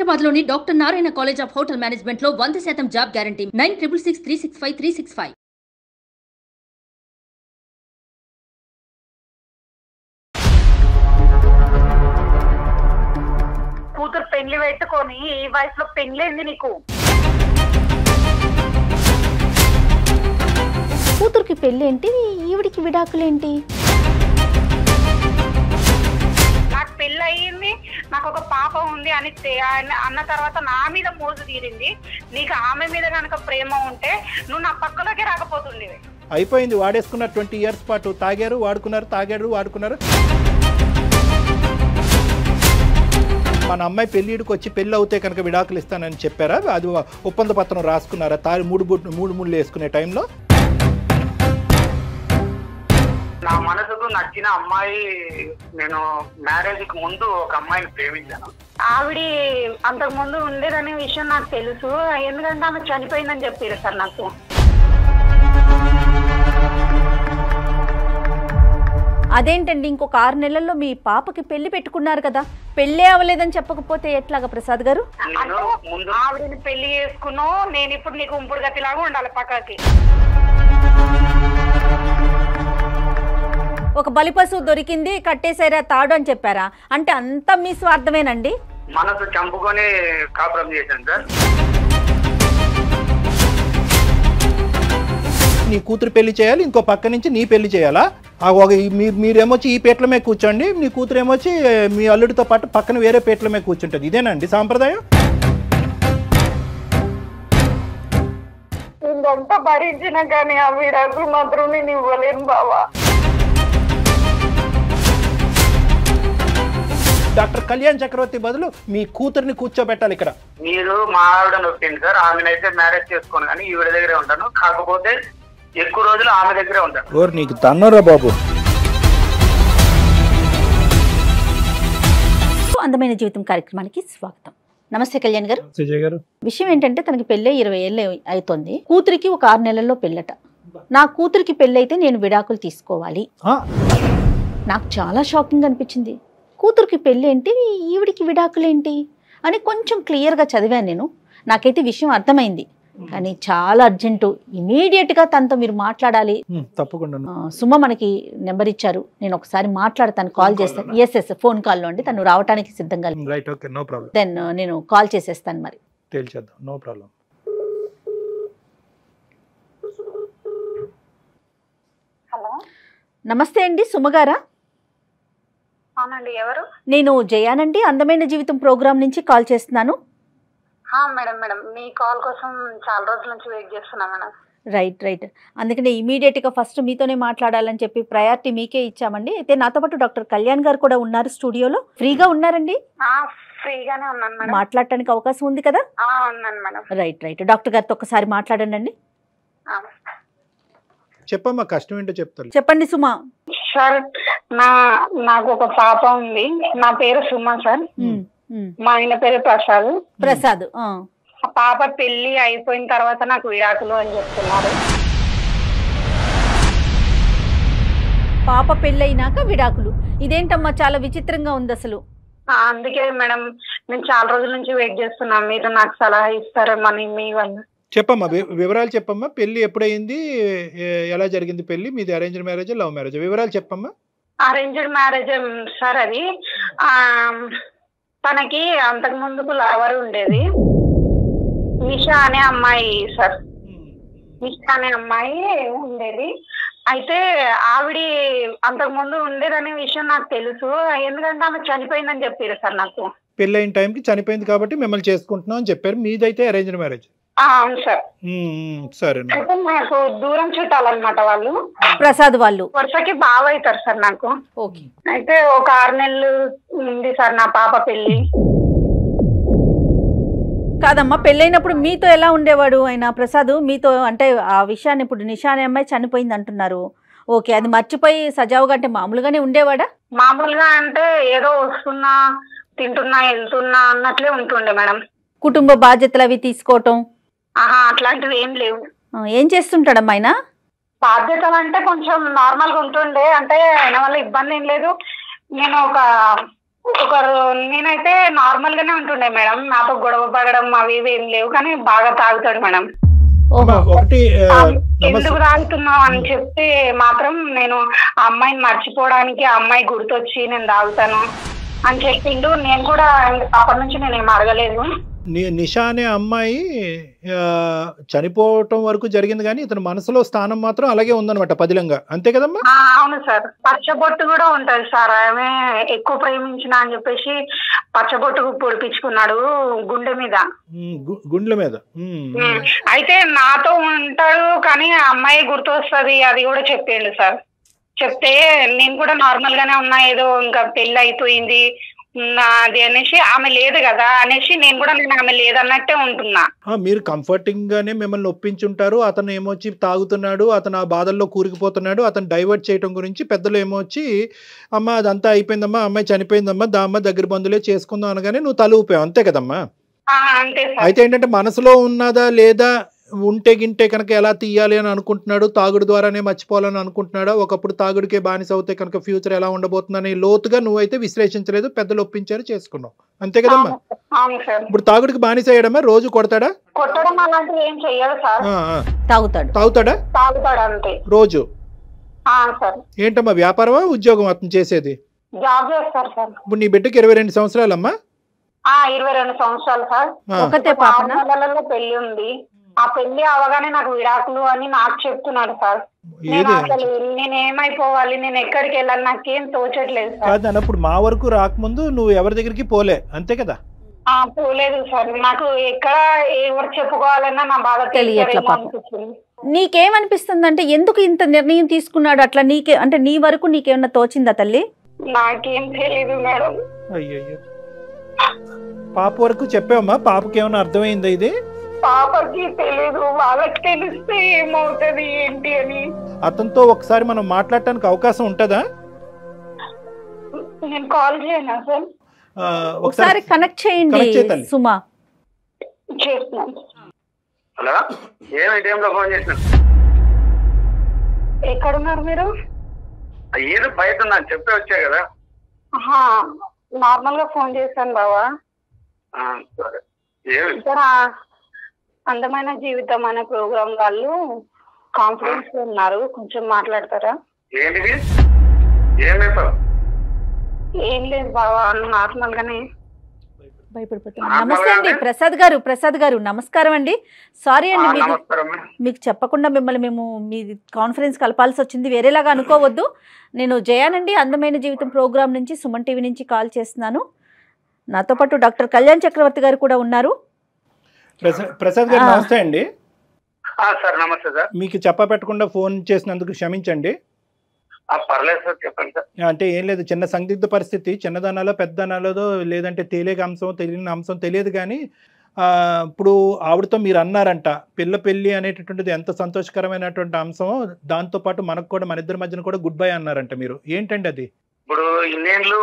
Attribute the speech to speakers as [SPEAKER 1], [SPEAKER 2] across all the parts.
[SPEAKER 1] హైదరాబాద్ లోని doctor Narayana college of hotel management లో వంద శాతం job guarantee nine triple six three six five three six five
[SPEAKER 2] కూతురు పెళ్లి పెట్టుకొని ఈ వయసులో పెళ్లి నీకు
[SPEAKER 3] కూతురికి పెళ్ళేంటి ఈవిడికి విడాకులేంటి
[SPEAKER 2] నాకు పెళ్లి అయ్యింది నాకు ఒక పాప ఉంది అని తె- అన్న- అన్న తర్వాత నా మీద మోజు తీరింది నీకు ఆమె మీద కనుక ప్రేమ ఉంటే నువ్వు నా పక్కలోకి రాకపోతుండేవి
[SPEAKER 4] అయిపోయింది వాడేసుకున్న ట్వంటీ ఇయర్స్ పాటు తాగారు వాడుకున్నారు తాగారు వాడుకున్నారు మన అమ్మాయి పెళ్ళిడికి వచ్చి పెళ్ళి అవుతే కనుక విడాకులు ఇస్తానని చెప్పారా అది ఒప్పంద పత్రం రాసుకున్నారా తారి మూడు బుట్- మూడు ముళ్ళు వేసుకునే టైంలో
[SPEAKER 5] నా మనసుకు నచ్చిన అమ్మాయి నేను మ్యారేజ్ కి ముందు ఒక అమ్మాయిని ప్రేమించాను
[SPEAKER 2] ఆవిడ అంతకు ముందు ఉండేదనే విషయం నాకు తెలుసు ఎందుకంటే ఆమె చనిపోయిందని చెప్పారు సార్ నాకు
[SPEAKER 3] అదేంటండి ఇంకొక ఆరు నెలల్లో మీ పాపకి పెళ్లి పెట్టుకున్నారు కదా పెళ్ళే అవ్వలేదని చెప్పకపోతే ఎట్లాగా ప్రసాద్ గారు
[SPEAKER 5] నేను
[SPEAKER 2] అంటే
[SPEAKER 5] ముందు
[SPEAKER 2] ఆవిడని పెళ్లి చేసుకున్నావు నేను ఇప్పుడు నీకు ఉంపుడు గతిలాగా ఉండాలి పక్కకి
[SPEAKER 3] ఒక బలిపశువు దొరికింది కట్టేసారా తాడు అని చెప్పారా అంటే అంతా మీ స్వార్థమేనండి
[SPEAKER 5] మనసు చంపుకొని కాపురం చేశాను సార్
[SPEAKER 4] నీ కూతురు పెళ్లి చేయాలి ఇంకో పక్క నుంచి నీ పెళ్లి చేయాలా ఆ ఒక ఈ- మీ- మీరేమొచ్చి ఈ పీటల మీద కూర్చోండి నీ కూతురు ఏమొచ్చి మీ అల్లుడితో పాటు పక్కన వేరే పీటల మీద కూర్చుంటుంది ఇదేనండి సాంప్రదాయం
[SPEAKER 2] ఇదంతా భరించినా కానీ ఆ విడాకులు మాత్రం నేను ఇవ్వలేను బావా
[SPEAKER 4] డాక్టర్ కళ్యాణ్ చక్రవర్తి బదులు మీ కూతుర్ని కూర్చోబెట్టాలి ఇక్కడ
[SPEAKER 5] మీరు మా ఆవిడ నొప్పింది సార్ ఆమెనైతే మ్యారేజ్ చేసుకోను కానీ ఈవిడ దగ్గరే ఉంటాను కాకపోతే ఎక్కువ రోజులు ఆమె దగ్గరే ఉంటాను
[SPEAKER 4] ఓర్ నీకు తన్నరా బాబు
[SPEAKER 3] అందమైన జీవితం కార్యక్రమానికి స్వాగతం నమస్తే కళ్యాణ్ గారు
[SPEAKER 4] సుజయ్ గారు
[SPEAKER 3] విషయం ఏంటంటే తనకి పెళ్ళే ఇరవై ఏళ్ళు అవుతుంది కూతురికి ఒక ఆరు నెలల్లో పెళ్ళట నా కూతురికి పెళ్ళైతే నేను విడాకులు తీసుకోవాలి
[SPEAKER 4] ఆ,
[SPEAKER 3] నాకు చాలా షాకింగ్ అనిపించింది కూతురికి పెళ్ళి ఏంటి ఈవిడికి విడాకులేంటి అని కొంచెం క్లియర్గా చదివాను నేను నాకైతే విషయం అర్థమైంది కానీ చాలా అర్జెంటు ఇమీడియట్గా తనతో మీరు మాట్లాడాలి
[SPEAKER 4] ఉమ్, తప్పకుండా
[SPEAKER 3] ఆ, సుమ మనకి నెంబర్ ఇచ్చారు నేను ఒకసారి మాట్లాడతాను కాల్ చేస్తాను ఎస్ ఎస్ ఫోన్ కాల్లో అండి తను రావడానికి సిద్ధంగా
[SPEAKER 4] right okay no problem
[SPEAKER 3] then నేను కాల్ చేసేస్తాను మరి
[SPEAKER 4] తేల్చేద్దాం నో ప్రాబ్లం
[SPEAKER 2] హలో
[SPEAKER 3] నమస్తే అండి సుమగారా
[SPEAKER 2] అవునండి ఎవరు
[SPEAKER 3] నేను జయానండి అందమైన జీవితం ప్రోగ్రామ్ నుంచి కాల్ చేస్తున్నాను
[SPEAKER 2] ఆ, మేడం మేడం మీ కాల్ కోసం చాలా రోజుల నుంచి వెయిట్ చేస్తున్నా మేడం
[SPEAKER 3] రైట్ రైట్ అందుకనే ఇమీడియట్గా ఫస్ట్ మీతోనే మాట్లాడాలని చెప్పి ప్రయారిటీ మీకే ఇచ్చామండి అయితే నాతో పాటు డాక్టర్ కళ్యాణ్ గారు కూడా ఉన్నారు స్టూడియోలో ఫ్రీగా ఉన్నారండి
[SPEAKER 2] ఆ, ఫ్రీగానే ఉన్నాను మేడం
[SPEAKER 3] మాట్లాడటానికి అవకాశం ఉంది కదా
[SPEAKER 2] ఆ, ఉన్నాను మేడం
[SPEAKER 3] రైట్ రైట్ డాక్టర్ గారితో ఒకసారి మాట్లాడండి అండి
[SPEAKER 2] ఆ.
[SPEAKER 4] చెప్పమ్మా కష్టం ఏంటో చెప్తాను
[SPEAKER 3] చెప్పండి సుమా
[SPEAKER 2] సార్ నా నాకు ఒక పాప ఉంది నా పేరు సుమ సార్
[SPEAKER 3] ఉమ్, ఉమ్.
[SPEAKER 2] మా ఆయన పేరు ప్రసాద్
[SPEAKER 3] ప్రసాద్ ఆ.
[SPEAKER 2] ఆ పాప పెళ్లి అయిపోయిన తర్వాత నాకు విడాకులు అని చెప్తున్నారు
[SPEAKER 3] పాప పెళ్ళైనాక విడాకులు ఇదేంటమ్మా చాలా విచిత్రంగా ఉంది అసలు
[SPEAKER 2] ఆ, అందుకే మేడం నేను చాలా రోజుల నుంచి వెయిట్ చేస్తున్నా మీరు నాకు సలహా ఇస్తారేమని మీ వల్ల
[SPEAKER 4] చెప్పమ్మా వి- వివరాలు చెప్పమ్మా పెళ్లి ఎప్పుడైంది ఏ- ఎలా జరిగింది పెళ్లి మీది అరేంజ్ మ్యారేజ్ లవ్ మ్యారేజ్ వివరాలు చెప్పమ్మా
[SPEAKER 2] అరేంజ్డ్ మ్యారేజ్ సార్ అది ఆ తనకి అంతకు ముందుకు లవర్ ఉండేది నిషా అనే అమ్మాయి సార్ నిషా అనే అమ్మాయి ఉండేది అయితే ఆవిడ అంతకు ముందు ఉండేదనే విషయం నాకు తెలుసు ఎందుకంటే ఆమె చనిపోయిందని చెప్పారు సార్ నాకు
[SPEAKER 4] పెళ్ళి అయిన టైంకి చనిపోయింది కాబట్టి మిమ్మల్ని చేసుకుంటున్నాం అని చెప్పారు మీదైతే అరేంజ్ మ్యారేజ్
[SPEAKER 2] ఆ, అవును సార్
[SPEAKER 4] సరేనా
[SPEAKER 2] అయితే నాకు దూరం చుట్టాలన్నమాట వాళ్ళు
[SPEAKER 3] ప్రసాద్ వాళ్ళు
[SPEAKER 2] వరుసకి బావ అవుతారు సార్ నాకు
[SPEAKER 3] ఓకే
[SPEAKER 2] అయితే ఒక ఆరు నెలలు ఉంది సార్ నా పాప పెళ్లి
[SPEAKER 3] కాదమ్మా పెళ్ళైనప్పుడు మీతో ఎలా ఉండేవాడు ఆయన ప్రసాద్ మీతో అంటే ఆ విషయాన్ని ఇప్పుడు నిషా అనే అమ్మాయి చనిపోయింది అంటున్నారు ఓకే అది మర్చిపోయి సజావుగా అంటే మామూలుగానే ఉండేవాడా
[SPEAKER 2] మామూలుగా అంటే ఏదో వస్తున్నా తింటున్నా వెళ్తున్నా అన్నట్లే ఉంటుండే మేడం
[SPEAKER 3] కుటుంబ బాధ్యతలు అవి తీసుకోవటం
[SPEAKER 2] ఆహా అట్లాంటివి ఏం లేవు
[SPEAKER 3] ఆ, ఏం చేస్తుంటాడమ్మా ఆయన
[SPEAKER 2] బాధ్యతలు అంటే కొంచెం నార్మల్ గా ఉంటుండే అంటే ఆయన వల్ల ఇబ్బంది ఏం లేదు నేను ఒక ఒకరు నేనైతే నార్మల్ గానే ఉంటుండే మేడం నాతో గొడవ పడడం అవి ఇవి ఏం లేవు కానీ బాగా తాగుతాడు మేడం
[SPEAKER 4] అమ్మా,
[SPEAKER 3] ఓహో
[SPEAKER 4] ఒకటి ఆ,
[SPEAKER 2] ఆ,
[SPEAKER 4] నమస్తే
[SPEAKER 2] ఎందుకు తాగుతున్నావు అని చెప్తే మాత్రం నేను ఆ అమ్మాయిని మర్చిపోవడానికి ఆ అమ్మాయి గుర్తొచ్చి నేను తాగుతాను అని చెప్పిండు నేను కూడా అప్పటి నుంచి నేను ఏం అడగలేదు
[SPEAKER 4] ని- నిషా అనే అమ్మాయి ఆ, చనిపోవటం వరకు జరిగింది కానీ ఇతని మనసులో స్థానం మాత్రం అలాగే ఉందన్నమాట పదిలంగా అంతే కదమ్మా
[SPEAKER 2] ఆ, అవును సార్ పచ్చబొట్టు కూడా ఉంటది సార్ ఆమె ఎక్కువ ప్రేమించిన అని చెప్పేసి పచ్చబొట్టు పొడిపించుకున్నాడు గుండె మీద
[SPEAKER 4] ఉమ్, గు- గుండెల మీద ఉమ్,
[SPEAKER 2] ఉమ్, అయితే నాతో ఉంటాడు కానీ ఆ అమ్మాయి గుర్తొస్తుంది అది కూడా చెప్పిండు సార్ చెప్తే నేను కూడా నార్మల్ గానే ఉన్నా ఏదో ఇంకా పెళ్లి అయిపోయింది ఉమ్, అది అనేసి ఆమె లేదు కదా అనేసి నేను కూడా నేను ఆమె లేదన్నట్టే ఉంటున్నా
[SPEAKER 4] ఆ, మీరు కంఫర్టింగ్ గానే మిమ్మల్ని ఒప్పించుంటారు అతను ఏమొచ్చి తాగుతున్నాడు అతను ఆ బాధల్లో కూరుకుపోతున్నాడు అతను డైవర్ట్ చేయడం గురించి పెద్దలు ఏమొచ్చి అమ్మ అదంతా అయిపోయిందమ్మా అమ్మాయి చనిపోయిందమ్మా దా అమ్మ దగ్గర బంధువులే చేసుకుందాం అనగానే నువ్వు తల ఊపావు అంతే కదమ్మా
[SPEAKER 2] ఆ, అంతే సార్
[SPEAKER 4] అయితే ఏంటంటే మనసులో ఉన్నదా లేదా ఉంటే గింటే కనుక ఎలా తీయాలి అని అనుకుంటున్నాడు తాగుడు ద్వారానే మర్చిపోవాలని అనుకుంటున్నాడా ఒకప్పుడు తాగుడికే బానిస అవుతే కనుక ఫ్యూచర్ ఎలా ఉండబోతుందని లోతుగా నువ్వైతే విశ్లేషించలేదు పెద్దలు ఒప్పించారు చేసుకున్నావు అంతే కదమ్మా
[SPEAKER 2] అవును అవును సార్
[SPEAKER 4] ఇప్పుడు తాగుడికి బానిస అయ్యాడమ్మా రోజు కొడతాడా
[SPEAKER 2] కొట్టడం అలాంటివి ఏం చెయ్యదు సార్
[SPEAKER 4] ఆ, ఆ.
[SPEAKER 3] తాగుతాడు
[SPEAKER 4] తాగుతాడా
[SPEAKER 2] తాగుతాడు అంతే
[SPEAKER 4] రోజు
[SPEAKER 2] ఆ, సార్
[SPEAKER 4] ఏంటమ్మా వ్యాపారమా ఉద్యోగం అతను చేసేది
[SPEAKER 2] జాబ్ చేస్తారు సార్
[SPEAKER 4] ఇప్పుడు నీ బిడ్డకి ఇరవై రెండు సంవత్సరాలమ్మా
[SPEAKER 2] ఆ ఇరవై రెండు సంవత్సరాలు సార్
[SPEAKER 4] ఆ,
[SPEAKER 3] ఒకతే
[SPEAKER 2] ఆరు
[SPEAKER 3] పాపనా
[SPEAKER 2] నెలలలో పెళ్లి ఉంది ఆ పెళ్లి అవగానే నాకు విడాకులు అని నాకు చెప్తున్నాడు సార్ నేను
[SPEAKER 4] ఏది
[SPEAKER 2] అసలు నేను ఏమైపోవాలి నేను ఎక్కడికి వెళ్ళాలి నాకేం తోచట్లేదు సార్
[SPEAKER 4] కాదు అన్నప్పుడు మా వరకు రాకముందు నువ్వు ఎవరి దగ్గరికి పోలే అంతే కదా
[SPEAKER 2] ఆ పోలేదు సార్ నాకు ఎక్కడ ఎవరు చెప్పుకోవాలన్నా నా బాధ
[SPEAKER 3] తెలియట్లా
[SPEAKER 2] తెలియట్లేదు
[SPEAKER 3] పాపం.
[SPEAKER 2] అనిపించింది
[SPEAKER 3] నీకేమనిపిస్తుంది అంటే ఎందుకు ఇంత నిర్ణయం తీసుకున్నాడు అట్లా నీకే అంటే నీ వరకు నీకేమన్నా తోచిందా తల్లి
[SPEAKER 2] నాకేం తెలియదు మేడం
[SPEAKER 4] అయ్యయ్యో పాప వరకు చెప్పావమ్మా పాపకి ఏమైనా అర్థమైందా ఇది
[SPEAKER 2] పాపకి తెలియదు వాళ్ళకి తెలిస్తే ఏమవుతుంది ఏంటి అని
[SPEAKER 4] అతనితో ఒకసారి మనం మాట్లాడటానికి అవకాశం ఉంటుందా
[SPEAKER 2] నేను కాల్ చేయనా సార్
[SPEAKER 4] ఆ,
[SPEAKER 3] ఒకసారి కనెక్ట్ చేయండి
[SPEAKER 4] connect చేయి తల్లి.
[SPEAKER 3] సుమా
[SPEAKER 2] చేస్తున్నాను
[SPEAKER 5] హలో ఏమి టైంలో ఫోన్ చేసిన
[SPEAKER 2] ఎక్కడున్నారు మీరు
[SPEAKER 5] ఏదో బయట ఉన్నాను చెప్పే వచ్చా కదా
[SPEAKER 2] నార్మల్ గా ఫోన్ చేశాను బావా
[SPEAKER 5] ఆ, సరే ఏమి
[SPEAKER 2] ఇక్కడ అందమైన జీవితం అనే ప్రోగ్రామ్ వాళ్ళు కాన్ఫరెన్స్ లో ఉన్నారు కొంచెం మాట్లాడతారా
[SPEAKER 5] ఏంటిది ఏం చెప్పావు
[SPEAKER 2] ఏం లేదు బావా నార్మల్ గానే
[SPEAKER 3] భయపడిపోతున్నా
[SPEAKER 5] ఆ,
[SPEAKER 3] నమస్తే అండి
[SPEAKER 5] బాగానే.
[SPEAKER 3] ప్రసాద్ గారు ప్రసాద్ గారు నమస్కారం అండి సారీ
[SPEAKER 5] ఆ,
[SPEAKER 3] అండి మీకు
[SPEAKER 5] నమస్కారం
[SPEAKER 3] మీకు చెప్పకుండా మిమ్మల్ని మేము మీ కాన్ఫరెన్స్ కలపాల్సి వచ్చింది వేరేలాగా అనుకోవద్దు నేను జయానండి అందమైన జీవితం ప్రోగ్రామ్ నుంచి సుమన్ టీవీ నుంచి కాల్ చేస్తున్నాను నాతో పాటు డాక్టర్ కళ్యాణ్ చక్రవర్తి గారు కూడా ఉన్నారు
[SPEAKER 4] ప్రసా- ప్రసాద్ గారు
[SPEAKER 3] ఆ.
[SPEAKER 4] నమస్తే అండి
[SPEAKER 5] ఆ, సార్ నమస్తే సార్
[SPEAKER 4] మీకు చెప్ప పెట్టకుండా ఫోన్ చేసినందుకు క్షమించండి
[SPEAKER 5] ఆ, పర్లేదు సార్ చెప్పండి సార్
[SPEAKER 4] అంటే ఏం లేదు చిన్న సందిగ్ధ పరిస్థితి చిన్నదనాలో పెద్దదనాలో లేదంటే తేలిక అంశం తెలియని అంశం తెలియదు కానీ ఆ, ఇప్పుడు ఆవిడతో మీరు అన్నారంట పిల్ల పెళ్ళి అనేటటువంటిది ఎంత సంతోషకరమైనటువంటి అంశం దాంతో పాటు మనకు కూడా మన ఇద్దరి మధ్యన కూడా గుడ్ బై అన్నారంట మీరు ఏంటండి అది
[SPEAKER 5] ఇప్పుడు ఇన్నేళ్ళు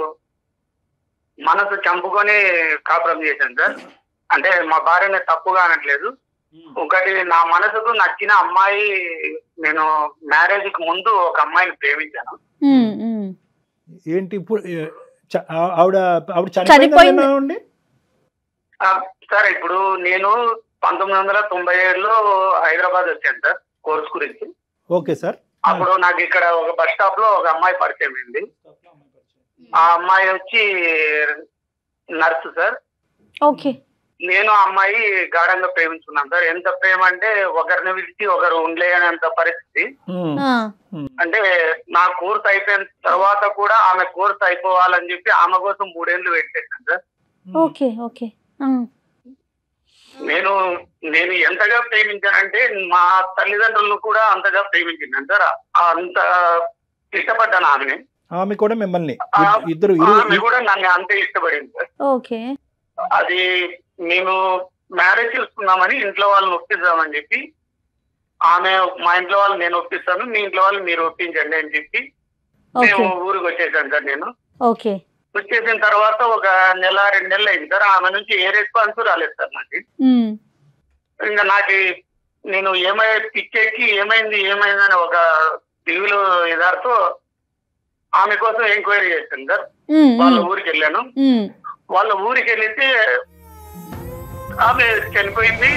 [SPEAKER 5] మనసు చంపుకొని కాపురం చేశాను సార్ అంటే మా భార్యని తప్పుగా అనట్లేదు ఒకటి నా మనసుకు నచ్చిన అమ్మాయి నేను మ్యారేజ్ కి ముందు ఒక అమ్మాయిని ప్రేమించాను
[SPEAKER 3] ఉమ్, ఉమ్.
[SPEAKER 4] ఏంటి ఇప్పుడు ఏ, చ- ఆ- ఆవిడ ఆవిడ
[SPEAKER 3] చనిపోయింది.
[SPEAKER 4] చనిపోయింది
[SPEAKER 5] ఆ, సార్ ఇప్పుడు నేను పంతొమ్మిది వందల తొంభై ఏడులో హైదరాబాద్ వచ్చాను సార్ కోర్స్ గురించి
[SPEAKER 4] ఓకే సార్
[SPEAKER 5] అప్పుడు నాకు ఇక్కడ ఒక బస్ స్టాప్ లో ఒక అమ్మాయి పరిచయం అయింది ఆ అమ్మాయి వచ్చి నర్సు సార్
[SPEAKER 3] ఓకే
[SPEAKER 5] నేను ఆ అమ్మాయి గాఢంగా ప్రేమించుకున్నాను సార్ ఎంత ప్రేమ అంటే ఒకరిని విడిచి ఒకరు ఉండలేనంత పరిస్థితి
[SPEAKER 4] ఉమ్,
[SPEAKER 3] ఆ,
[SPEAKER 5] అంటే నా కోర్స్ అయిపోయిన తర్వాత కూడా ఆమె కోర్స్ అయిపోవాలని చెప్పి ఆమె కోసం మూడేళ్లు వెయిట్ చేశాను సార్
[SPEAKER 3] ఓకే ఓకే ఆ,
[SPEAKER 5] నేను నేను ఎంతగా ప్రేమించానంటే మా తల్లిదండ్రులను కూడా అంతగా ప్రేమించినాను సార్ అంత ఇష్టపడ్డాను ఆమెని
[SPEAKER 4] ఆమె కూడా మిమ్మల్ని
[SPEAKER 5] ఆ,
[SPEAKER 4] ఇద్- ఇద్దరు ఇరు
[SPEAKER 5] ఆమె కూడా నన్ను అంతే ఇష్టపడింది సార్
[SPEAKER 3] ఓకే
[SPEAKER 5] అది మేము మ్యారేజ్ చేసుకుందామని ఇంట్లో వాళ్ళని ఒప్పిద్దామని చెప్పి ఆమె మా ఇంట్లో వాళ్ళు నేను ఒప్పిస్తాను మీ ఇంట్లో వాళ్ళు మీరు ఒప్పించండి అని చెప్పి మేము
[SPEAKER 3] ఓకే
[SPEAKER 5] ఊరికి వచ్చేసాను సార్ నేను
[SPEAKER 3] ఓకే
[SPEAKER 5] వచ్చేసిన తర్వాత ఒక నెల రెండు నెలలు అయింది సార్ ఆమె నుంచి ఏ రెస్పాన్స్ రాలేదు సార్ నాకు
[SPEAKER 3] ఉమ్,
[SPEAKER 5] ఇంకా నాకు నేను ఏమై పిచ్చెక్కి ఏమైంది ఏమైందని ఒక దిగులు ఎదార్తో ఆమె కోసం ఎంక్వైరీ చేశాను సార్
[SPEAKER 3] ఉమ్,
[SPEAKER 5] వాళ్ళ
[SPEAKER 3] ఉమ్,
[SPEAKER 5] ఊరికి వెళ్ళాను
[SPEAKER 3] ఉమ్.
[SPEAKER 5] వాళ్ళ ఊరికి వెళ్తే ఆమె చనిపోయింది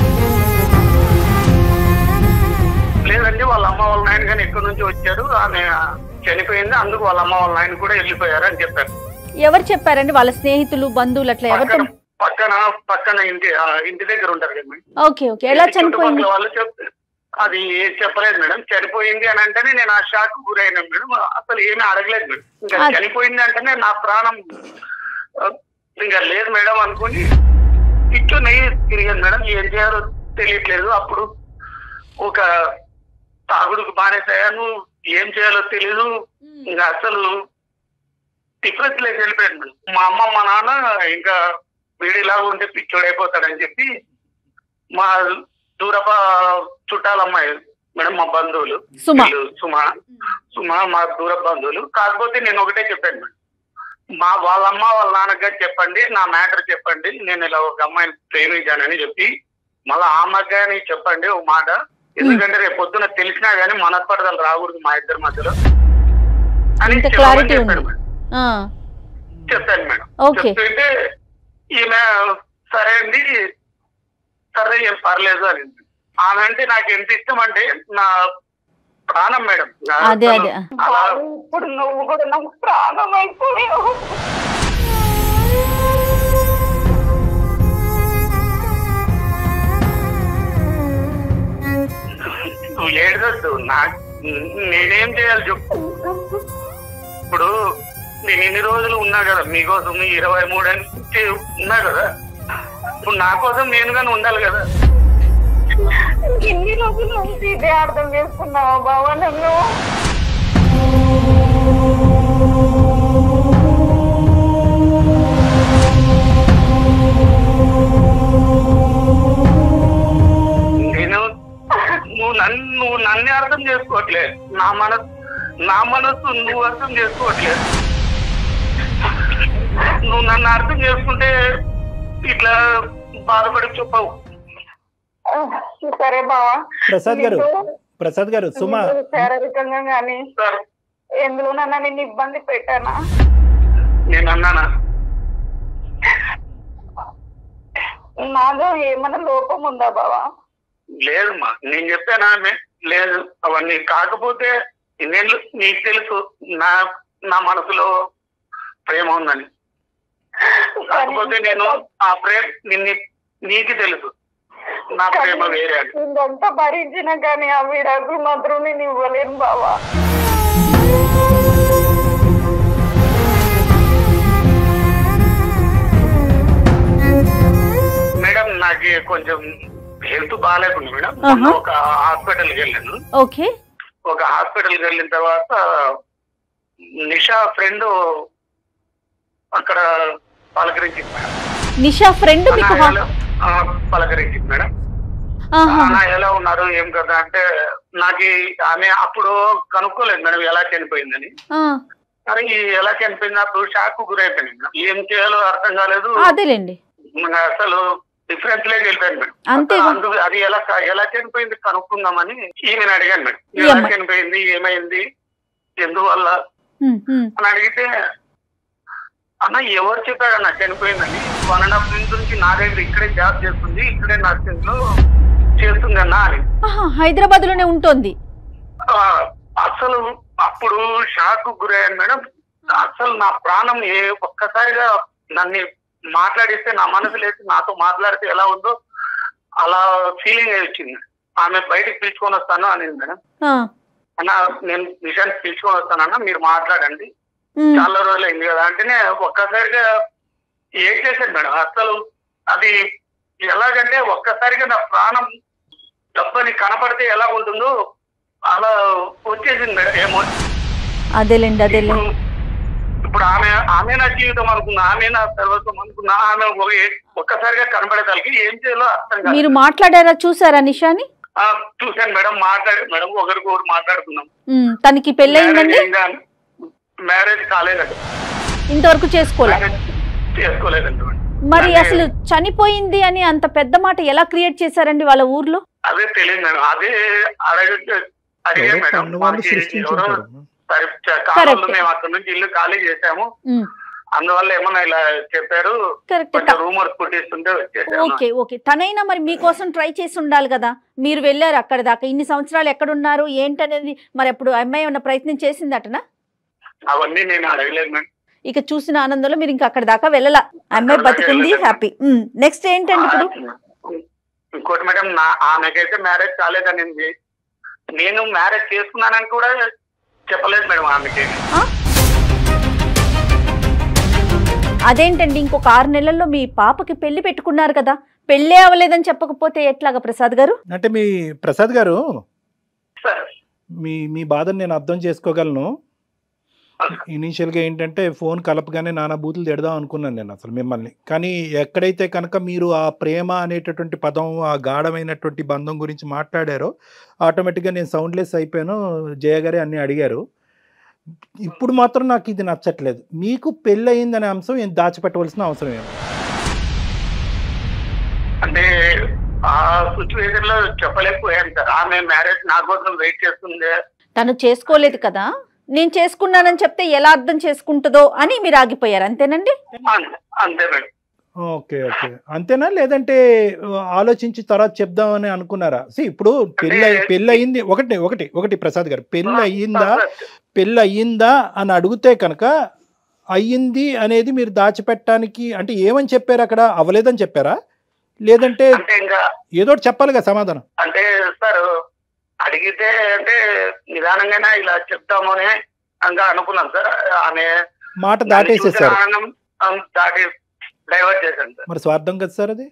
[SPEAKER 5] లేదండి వాళ్ళ అమ్మ వాళ్ళ నాయన కానీ ఎక్కడి నుంచి వచ్చారు ఆమె చనిపోయింది అందుకు వాళ్ళ అమ్మ వాళ్ళ నాయన కూడా వెళ్ళిపోయారు అని చెప్పారు
[SPEAKER 3] ఎవరు చెప్పారండి వాళ్ళ స్నేహితులు బంధువులు అట్లా ఎవరితో
[SPEAKER 5] పక్కన పక్కన పక్కన ఇంటి ఆ, ఇంటి దగ్గర ఉంటారు కదా మేడం
[SPEAKER 3] ఓకే ఓకే ఎలా
[SPEAKER 5] ఇంటి
[SPEAKER 3] చనిపోయింది
[SPEAKER 5] చుట్టుపక్కల వాళ్ళు చెప్ అది ఏం చెప్పలేదు మేడం చనిపోయింది అని అంటేనే నేను ఆ షాక్ గురైనా మేడం అసలు ఏమీ అడగలేదు మేడం ఇంకా
[SPEAKER 3] అది-
[SPEAKER 5] చనిపోయింది అంటేనే నా ప్రాణం ఆ, ఇంకా లేదు మేడం అనుకుని ఇట్లు నెయ్యి తిరిగాను మేడం ఏం చేయాలో తెలియట్లేదు అప్పుడు ఒక తాగుడుకు బానేసాను ఏం చేయాలో తెలియదు ఇంకా అసలు డిఫరెన్స్ లేక వెళ్ళిపోయాను మేడం మా అమ్మ మా నాన్న ఇంకా వీడిలాగా ఉంటే పిచ్చోడైపోతాడని చెప్పి మా దూరప చుట్టాల అమ్మాయి మేడం మా బంధువులు
[SPEAKER 3] సుమ
[SPEAKER 5] వీళ్ళు సుమ సుమ మా దూర బంధువులు కాకపోతే నేను ఒకటే చెప్పాను మేడం మా వాళ్ళ అమ్మ వాళ్ళ నాన్నగారు చెప్పండి నా మ్యాటర్ చెప్పండి నేను ఇలా ఒక అమ్మాయిని ప్రేమించానని చెప్పి మళ్ళీ ఆ మగ్గాని చెప్పండి ఒక మాట ఎందుకంటే రేపు పొద్దున తెలిసినా గానీ మనస్పర్ధలు రాకూడదు మా ఇద్దరి మధ్యలో అని
[SPEAKER 3] ఇంత
[SPEAKER 5] చెప్పమని
[SPEAKER 3] clarity
[SPEAKER 5] చెప్పాను
[SPEAKER 3] ఉంది.
[SPEAKER 5] మేడం.
[SPEAKER 3] ఆ,
[SPEAKER 5] చెప్పాను మేడం
[SPEAKER 3] ఓకే
[SPEAKER 5] చెప్తుంటే ఈమె సరే అండి సరే ఏం పర్లేదు అని ఆమె అంటే నాకు ఎంత ఇష్టం అంటే నా ప్రాణం మేడం నా
[SPEAKER 3] అదే
[SPEAKER 5] అసలు
[SPEAKER 3] అదే
[SPEAKER 5] అలా
[SPEAKER 2] ఇప్పుడు నువ్వు కూడా నాకు ప్రాణం అయిపోయావు
[SPEAKER 5] నువ్వు ఏడవద్దు నా నేనేం చేయాలి చెప్పు ఇప్పుడు నేను ఇన్ని రోజులు ఉన్నా కదా మీకోసం ఈ ఇరవై మూడు అని ఉన్నా కదా ఇప్పుడు నా కోసం నేను కానీ ఉండాలి కదా
[SPEAKER 2] ఎన్ని రోజుల నుంచి ఇదే అర్థం చేసుకున్నావా బావా నన్ను
[SPEAKER 5] నేను నువ్వు నన్ను నువ్వు నన్నే అర్థం చేసుకోవట్లేదు నా మనసు నా మనసు నువ్వు అర్థం చేసుకోవట్లేదు నువ్వు నన్ను అర్థం చేసుకుంటే ఇట్లా బాధపడి చెప్పవు
[SPEAKER 2] సరే బావా
[SPEAKER 4] ప్రసాద్ గారు
[SPEAKER 2] నీకు
[SPEAKER 4] ప్రసాద్ గారు సుమ
[SPEAKER 2] నీకు శారీరకంగా కానీ
[SPEAKER 5] సార్
[SPEAKER 2] ఎందులోనన్నా నిన్ను ఇబ్బంది పెట్టానా
[SPEAKER 5] నేను అన్నానా
[SPEAKER 2] నాలో ఏమైనా లోపం ఉందా బావా
[SPEAKER 5] లేదమ్మా నేను చెప్పానా ఆమె లేదు అవన్నీ కాకపోతే నేను నీకు తెలుసు నా నా మనసులో ప్రేమ ఉందని కాకపోతే నేను ఆ ప్రేమ నిన్ను నీకు తెలుసు నా ప్రేమ వేరే అని
[SPEAKER 2] ఇదంతా భరించినా కానీ ఆ విడాకులు మాత్రం నేను ఇవ్వలేను బావా
[SPEAKER 5] మేడం నాకు కొంచెం హెల్త్ బాగాలేకుండా మేడం
[SPEAKER 3] ఆహా.
[SPEAKER 5] మొన్న ఒక హాస్పిటల్కి వెళ్ళాను
[SPEAKER 3] ఓకే
[SPEAKER 5] ఒక హాస్పిటల్కి వెళ్ళిన తర్వాత నిషా ఫ్రెండ్ అక్కడ పలకరించింది మేడం
[SPEAKER 3] నిషా ఫ్రెండ్ మీకు
[SPEAKER 5] అన్నా
[SPEAKER 3] హా-
[SPEAKER 5] ఎలా- ఆ, పలకరించింది మేడం
[SPEAKER 3] ఆహా.
[SPEAKER 5] అన్న ఎలా ఉన్నారు ఏం కదా అంటే నాకు ఈ- ఆమె అప్పుడు కనుక్కోలేదు మేడం ఎలా చనిపోయిందని
[SPEAKER 3] ఆ,
[SPEAKER 5] మరి ఈ ఎలా చనిపోయింది అప్పుడు షాక్ గురైపోయింది మేడం. ఏం చేయాలో అర్థం కాలేదు
[SPEAKER 3] అదేలేండి
[SPEAKER 5] ఇంకా అసలు డిఫరెన్స్ లేక వెళ్ళిపోయాను మేడం
[SPEAKER 3] అంతే.
[SPEAKER 5] అసలు అందుకు అది ఎలా ఎలా చనిపోయింది కనుక్కుందామని ఈమెను అడిగాను మేడం
[SPEAKER 3] ఈ
[SPEAKER 5] ఎలా
[SPEAKER 3] అమ్మాయి.
[SPEAKER 5] చనిపోయింది ఏమైంది ఎందువల్ల
[SPEAKER 3] ఉమ్, ఉమ్.
[SPEAKER 5] అని అడిగితే అన్న ఎవరు చెప్పారన్న చనిపోయిందని వన్ అండ్ హాఫ్ మినిట్ నుంచి నా దగ్గర ఇక్కడే జాబ్ చేస్తుంది ఇక్కడే నర్సింగ్ లో చేస్తుంది అన్న అని
[SPEAKER 3] ఆహా, హైదరాబాద్ లోనే ఉంటుంది
[SPEAKER 5] ఆ, అసలు అప్పుడు షాక్ గురయ్యాను మేడం అసలు నా ప్రాణం ఏ ఒక్కసారిగా నన్ను మాట్లాడిస్తే నా మనసు లేచి నాతో మాట్లాడితే ఎలా ఉందో అలా ఫీలింగ్ వచ్చింది ఆమె బయటికి పిలుచుకొని వస్తాను అనింది మేడం
[SPEAKER 3] ఆ,
[SPEAKER 5] అన్న నేను విషయాన్ని పిలుచుకొని వస్తానన్న మీరు మాట్లాడండి
[SPEAKER 3] ఉమ్.
[SPEAKER 5] చాలా రోజులు అయింది కదా అంటేనే ఒక్కసారిగా ఏం చేశాను మేడం అసలు అది ఎలాగంటే ఒక్కసారిగా నా ప్రాణం డబ్బని కనపడితే ఎలా ఉంటుందో అలా వచ్చేసింది మేడం ఏమో
[SPEAKER 3] అదేలేండి అదేలే
[SPEAKER 5] ఇప్పుడు ఇప్పుడు ఆమె ఆమె నా జీవితం అనుకున్నా ఆమె నా సర్వస్వం అనుకున్నా ఆమె ఒక- ఒక్కసారిగా కనపడేదానికి ఏం చేయాలో అర్థం కాదు
[SPEAKER 3] మీరు మాట్లాడారా చూసారా నిషాని
[SPEAKER 5] ఆ, చూశాను మేడం మాట్లాడి మేడం ఒకరికొకరు మాట్లాడుకున్నాం
[SPEAKER 3] ఉమ్, తనకి పెళ్ళయిందండి
[SPEAKER 5] మ్యారేజ్ కాలేదండి
[SPEAKER 3] ఇంతవరకు చేసుకోలే
[SPEAKER 5] మ్యారేజ్ చేసుకోలేదండి మేడం.
[SPEAKER 3] మరి
[SPEAKER 5] అంటే
[SPEAKER 3] అసలు చనిపోయింది అని అంత పెద్ద మాట ఎలా క్రియేట్ చేశారండి వాళ్ళ ఊర్లో
[SPEAKER 5] అదే తెలియదు మేడం అదే అడగ అడిగాను
[SPEAKER 4] ఎవరో
[SPEAKER 5] మేడం
[SPEAKER 4] కన్ను వాళ్ళు
[SPEAKER 5] మనకి ఎవరో
[SPEAKER 4] సృష్టించుంటారు
[SPEAKER 5] సరే చ- కాలంలో మేము అక్కడ నుంచి ఇల్లు ఖాళీ చేసాము
[SPEAKER 3] ఉమ్,
[SPEAKER 5] అందువల్ల ఏమన్నా ఇలా చెప్పారు
[SPEAKER 3] కరెక్ట్
[SPEAKER 5] కొంచెం రూమర్స్ పుట్టిస్తుంటే వచ్చేసాను
[SPEAKER 3] ఓకే ఓకే తనైనా మరి మీకోసం ట్రై చేసి ఉండాలి కదా మీరు వెళ్ళారు అక్కడ దాకా ఇన్ని సంవత్సరాలు ఎక్కడున్నారు ఏంటనేది మరి అప్పుడు అమ్మాయి ఏమన్నా ప్రయత్నం చేసిందటనా
[SPEAKER 5] అవన్నీ నేను అడగలేదు మేడం
[SPEAKER 3] ఇక చూసిన ఆనందంలో మీరు ఇంకా అక్కడ దాకా వెళ్ళలా అమ్మాయి బతికుంది హ్యాపీ నెక్స్ట్ ఏంటండి ఇప్పుడు
[SPEAKER 5] ఇంకోటి మేడం నా ఆమెకైతే మ్యారేజ్ కాలేదనింది నేను మ్యారేజ్ చేసుకున్నానని కూడా చెప్పలేదు మేడం ఆమెకి
[SPEAKER 3] అదేంటండి ఇంకొక ఆరు నెలల్లో మీ పాపకి పెళ్లి పెట్టుకున్నారు కదా పెళ్ళే అవ్వలేదని చెప్పకపోతే ఎట్లాగా ప్రసాద్ గారు
[SPEAKER 4] అంటే మీ ప్రసాద్ గారు
[SPEAKER 5] సార్
[SPEAKER 4] మీ మీ బాధను నేను అర్థం చేసుకోగలను ఇనీషియల్గా ఏంటంటే ఫోన్ కలపగానే నానా బూతులు తిడదాం అనుకున్నాను నేను అసలు మిమ్మల్ని కానీ ఎక్కడైతే కనుక మీరు ఆ ప్రేమ అనేటటువంటి పదం ఆ గాఢమైనటువంటి బంధం గురించి మాట్లాడారో ఆటోమేటిక్గా నేను సౌండ్లెస్ అయిపోయాను జయ గారే అన్నీ అడిగారు ఇప్పుడు మాత్రం నాకు ఇది నచ్చట్లేదు మీకు పెళ్ళి అయిందనే అంశం ఏం దాచిపెట్టవలసిన అవసరం ఏమి
[SPEAKER 5] అంటే ఆ సిచ్యువేషన్ లో చెప్పలేకపోయాను సార్ ఆమె మ్యారేజ్ నా కోసం వెయిట్ చేస్తుంది
[SPEAKER 3] తను చేసుకోలేదు కదా నేను చేసుకున్నానని చెప్తే ఎలా అర్థం చేసుకుంటుందో అని మీరు ఆగిపోయారు అంతేనండి
[SPEAKER 5] అం- అంతే మేడం
[SPEAKER 4] ఓకే ఓకే అంతేనా లేదంటే ఆ, ఆలోచించి తర్వాత చెప్దామని అనుకున్నారా సి ఇప్పుడు పెళ్ళి అయి- పెళ్ళి అయింది ఒకటి ఒకటి ఒకటి ప్రసాద్ గారు పెళ్ళి అయ్యిందా పెళ్ళి అయ్యిందా అని అడిగితే కనుక అయ్యింది అనేది మీరు దాచిపెట్టడానికి అంటే ఏమని చెప్పారు అక్కడ అవ్వలేదని చెప్పారా లేదంటే
[SPEAKER 5] అంటే ఇంకా
[SPEAKER 4] ఏదో ఒకటి చెప్పాలి కదా సమాధానం
[SPEAKER 5] అంటే సార్ అడిగితే అంటే నిదానంగానే ఇలా చెప్తాము అని ఇంకా అనుకున్నాం సార్ ఆమె
[SPEAKER 4] మాట
[SPEAKER 5] నన్ను
[SPEAKER 4] దాటేసేసారు
[SPEAKER 5] చూసిన ఆనందం, ఆ, దాటి డైవర్ట్ చేశాను సార్
[SPEAKER 4] మరి స్వార్థం కదా సార్ అది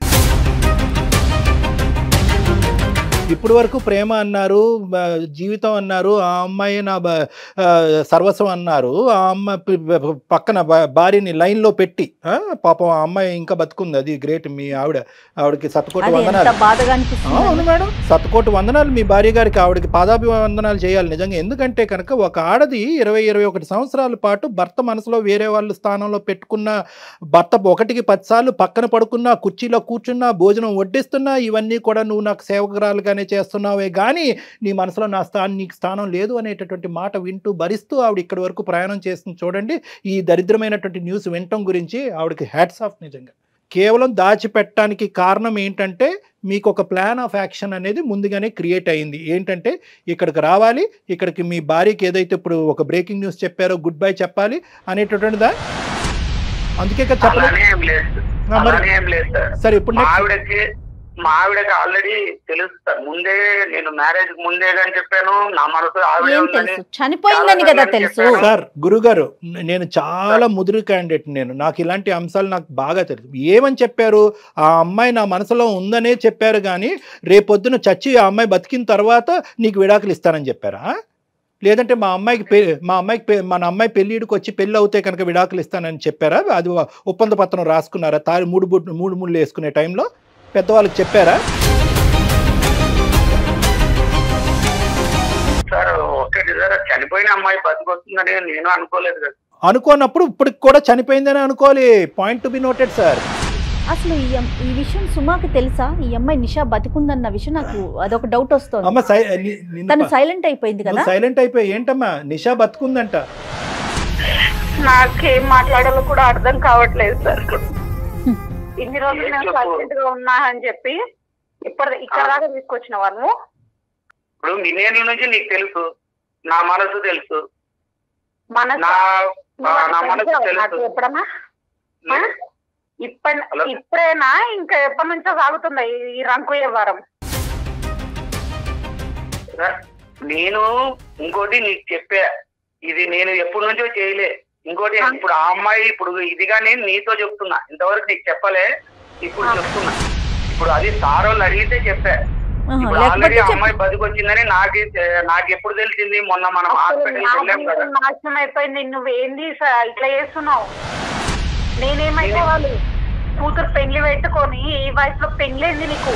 [SPEAKER 4] ఇప్పుడు వరకు ప్రేమ అన్నారు బ- జీవితం అన్నారు ఆ అమ్మాయి నా బ- ఆ, సర్వస్వం అన్నారు ఆ అమ్మాయి ప- ప- పక్కన బ- భార్యని లైన్లో పెట్టి ఆ, పాపం ఆ అమ్మాయి ఇంకా బతుకుంది అది గ్రేట్ మీ ఆవిడ ఆవిడకి సతకోటి
[SPEAKER 3] అది ఎంత
[SPEAKER 4] వందనాలు
[SPEAKER 3] బాధగా
[SPEAKER 4] ఆ,
[SPEAKER 3] అనిపిస్తుంది
[SPEAKER 4] అవును మేడం సతకోటి వందనాలు మీ భార్య గారికి ఆవిడకి పాదాభివందనాలు చేయాలి నిజంగా ఎందుకంటే కనుక ఒక ఆడది ఇరవై ఇరవై ఒకటి సంవత్సరాల పాటు భర్త మనసులో వేరే వాళ్ళ స్థానంలో పెట్టుకున్న భర్త ఒకటికి పదిసార్లు పక్కన పడుకున్నా కుర్చీలో కూర్చున్నా భోజనం వడ్డిస్తున్నా ఇవన్నీ కూడా నువ్వు నాకు సేవకురాలుగానే చేస్తున్నావే కానీ నీ మనసులో నా స్థానం నీకు స్థానం లేదు అనేటటువంటి మాట వింటూ భరిస్తూ ఆవిడ ఇక్కడి వరకు ప్రయాణం చేస్తుంది చూడండి ఈ దరిద్రమైనటువంటి న్యూస్ వినటం గురించి ఆవిడకి హ్యాట్స్ ఆఫ్ నిజంగా కేవలం దాచిపెట్టడానికి కారణం ఏంటంటే మీకు ఒక ప్లాన్ ఆఫ్ యాక్షన్ అనేది ముందుగానే క్రియేట్ అయింది ఏంటంటే ఇక్కడికి రావాలి ఇక్కడికి మీ భార్యకి ఏదైతే ఇప్పుడు ఒక బ్రేకింగ్ న్యూస్ చెప్పారో గుడ్ బై చెప్పాలి అనేటటువంటిదా అందుకే కదా చెప్పలేదు
[SPEAKER 5] అలానే ఏం లేదు
[SPEAKER 4] ఆ, మరి-
[SPEAKER 5] అలానే ఏం లేదు సార్
[SPEAKER 4] సరే ఇప్పుడు
[SPEAKER 5] మా
[SPEAKER 4] నెక్స్ట్
[SPEAKER 5] ఆవిడకి మా ఆవిడకి ఆల్రెడీ తెలుసు సార్ ముందే నేను మ్యారేజ్ ముందే కానీ చెప్పాను నా మనసు ఆవిడే
[SPEAKER 3] ఏం
[SPEAKER 5] ఉందని
[SPEAKER 3] తెలుసు చనిపోయిందని కదా తెలుసు
[SPEAKER 4] సార్ గురుగారు నేను చాలా ముదురు క్యాండిడేట్ నేను నాకు ఇలాంటి అంశాలు నాకు బాగా తెలుసు ఏమని చెప్పారు ఆ అమ్మాయి నా మనసులో ఉందనే చెప్పారు కానీ రేపొద్దున చచ్చి ఆ అమ్మాయి బతికిన తర్వాత నీకు విడాకులు ఇస్తానని చెప్పారా లేదంటే మా అమ్మాయికి పె మా అమ్మాయికి పె- మన అమ్మాయి పెళ్ళిడికి వచ్చి పెళ్ళి అవుతే కనుక విడాకులు ఇస్తానని చెప్పారా అది ఒప్పంద పత్రం రాసుకున్నారా తారి మూడు బుడ్- మూడు ముళ్ళు వేసుకునే టైంలో పెద్దవాళ్ళకి చెప్పారా
[SPEAKER 5] సార్ ఒక్కటి సార్ చనిపోయిన అమ్మాయి బతికొస్తుందని నేను అనుకోలేదు కదా
[SPEAKER 4] అనుకోనప్పుడు ఇప్పటికి కూడా చనిపోయిందని అనుకోవాలి point to be noted sir
[SPEAKER 3] అసలు ఈ అమ్- ఈ విషయం సుమాకి తెలుసా ఈ అమ్మాయి నిషా బతికుందన్న విషయం నాకు అదొక డౌట్ వస్తుంది
[SPEAKER 4] అమ్మ సై ని- నిన్ను
[SPEAKER 3] తను
[SPEAKER 4] ప-
[SPEAKER 3] సైలెంట్ అయిపోయింది కదా
[SPEAKER 4] నువ్వు సైలెంట్ అయిపోయి ఏంటమ్మా నిషా బతుకుందంట
[SPEAKER 2] నాకేం మాట్లాడాలో కూడా అర్థం కావట్లేదు సార్ ఇన్ని రోజులు నేను సైలెంట్ గా ఉన్నా అని చెప్పి ఇప్పుడు ఇక్కడ దాకా తీసుకొచ్చిన వాళ్ళు
[SPEAKER 5] ఇప్పుడు మిలియన్ల నుంచి నీకు తెలుసు నా మనసు తెలుసు
[SPEAKER 2] మన
[SPEAKER 5] నా ఆ, నా మనసు
[SPEAKER 2] నాకు
[SPEAKER 5] తెలుసు
[SPEAKER 2] ఎప్పుడన్నా ఆ? ఇప్పటి
[SPEAKER 5] హలో?
[SPEAKER 2] ఇప్పుడేనా ఇంకా ఎప్పటి నుంచో సాగుతుందా ఈ- ఈ రంకు వ్యవహారం
[SPEAKER 5] నేను ఇంకోటి నీకు చెప్పా ఇది నేను ఎప్పటి నుంచో చేయలే ఇంకోటి ఇప్పుడు ఆ అమ్మాయి ఇప్పుడు ఇదిగా నేను నీతో చెప్తున్నా ఇంతవరకు నీకు చెప్పలే ఇప్పుడు చెప్తున్నా ఇప్పుడు అది సార్ వాళ్ళు అడిగితే చెప్పా
[SPEAKER 3] ఆహా,
[SPEAKER 5] ఇప్పుడు
[SPEAKER 3] లేకపోతే
[SPEAKER 5] ఆల్రెడీ
[SPEAKER 3] చెప్పు.
[SPEAKER 5] అమ్మాయి బతికొచ్చిందని నాకు నాకు ఎప్పుడు తెలిసింది మొన్న మనం
[SPEAKER 2] అసలు
[SPEAKER 5] హాస్పిటల్కి
[SPEAKER 2] నా
[SPEAKER 5] వెళ్ళాం కదా
[SPEAKER 2] జీవితం నాశనం అయిపోయింది నువ్వేంది స- ఇట్లా చేస్తున్నావు నేనేమైపోవాలి కూతురు పెళ్లి పెట్టుకొని ఈ వయసులో పెళ్లింది నీకు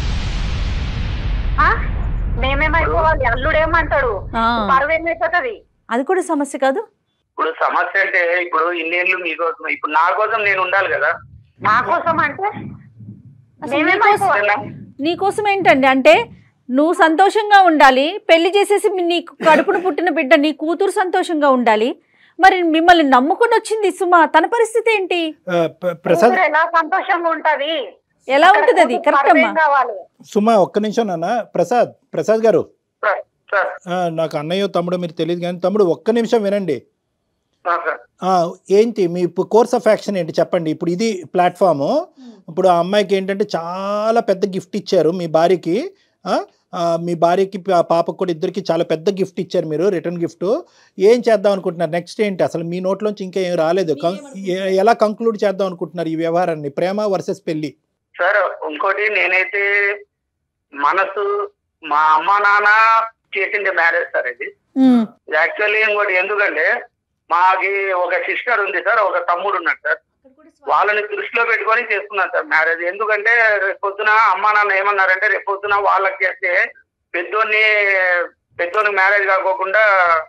[SPEAKER 2] ఆ? మేమేమైపోవాలి అల్లుడేమంటాడు
[SPEAKER 3] ఆ,
[SPEAKER 2] పరువు ఏమైపోతుంది
[SPEAKER 3] అది కూడా సమస్య కాదు
[SPEAKER 5] ఇప్పుడు సమస్య అంటే ఇప్పుడు ఇన్నేళ్ళు మీకోసం ఇప్పుడు నా కోసం నేను ఉండాలి కదా
[SPEAKER 2] నా కోసం అంటే
[SPEAKER 3] అసలు
[SPEAKER 2] మేమేమైపోవాలి
[SPEAKER 5] సరేనా?
[SPEAKER 3] నీకోసం ఏంటండి అంటే నువ్వు సంతోషంగా ఉండాలి పెళ్లి చేసేసి మీ- నీ కడుపున పుట్టిన బిడ్డ నీ కూతురు సంతోషంగా ఉండాలి మరి మిమ్మల్ని నమ్ముకుని వచ్చింది సుమ తన పరిస్థితి ఏంటి
[SPEAKER 4] ఆ, ప్ర- ప్రసాద్
[SPEAKER 2] కూతురు ఎలా సంతోషంగా ఉంటది
[SPEAKER 3] ఎలా ఉంటది అది
[SPEAKER 2] కూతురు
[SPEAKER 3] కరెక్ట్ అమ్మా
[SPEAKER 2] పరమేం కావాలి
[SPEAKER 4] సుమా ఒక్క నిమిషం నాన్న ప్రసాద్ ప్రసాద్ గారు
[SPEAKER 5] సార్ సార్
[SPEAKER 4] ఆ, నాకు అన్నయ్య తమ్ముడు మీరు తెలియదు కానీ తమ్ముడు ఒక్క నిమిషం వినండి
[SPEAKER 5] ఆ, సార్
[SPEAKER 4] ఆ, ఏంటి మీ కోర్స్ ఆఫ్ యాక్షన్ ఏంటి చెప్పండి ఇప్పుడు ఇది ప్లాట్ఫాము ఇప్పుడు ఆ అమ్మాయికి ఏంటంటే చాలా పెద్ద గిఫ్ట్ ఇచ్చారు మీ భార్యకి ఆ, ఆ, మీ భార్యకి పా- పాపకు కూడా ఇద్దరికి చాలా పెద్ద గిఫ్ట్ ఇచ్చారు మీరు రిటర్న్ గిఫ్ట్ ఏం చేద్దాం అనుకుంటున్నారు నెక్స్ట్ ఏంటి అసలు మీ నోట్లోంచి ఇంకా ఏం రాలేదు కం- ఏ- ఎలా కంక్లూడ్ చేద్దాం అనుకుంటున్నారు ఈ వ్యవహారాన్ని ప్రేమ వర్సెస్ పెళ్లి
[SPEAKER 5] సార్ ఇంకోటి నేనైతే మనసు మా అమ్మ నాన్న చేసింది మ్యారేజ్ సార్ ఇది
[SPEAKER 3] ఉమ్,
[SPEAKER 5] యాక్చువల్లీ ఇంకోటి ఎందుకంటే మాకి ఒక సిస్టర్ ఉంది సార్ ఒక తమ్ముడు ఉన్నాడు సార్ వాళ్ళని దృష్టిలో పెట్టుకొని చేసుకున్నాను సార్ మ్యారేజ్ ఎందుకంటే రేపు పొద్దున అమ్మా నాన్న ఏమన్నారంటే రేపు పొద్దున వాళ్ళకి చేస్తే పెద్దోన్ని పెద్దోనికి మ్యారేజ్ కాకోకుండా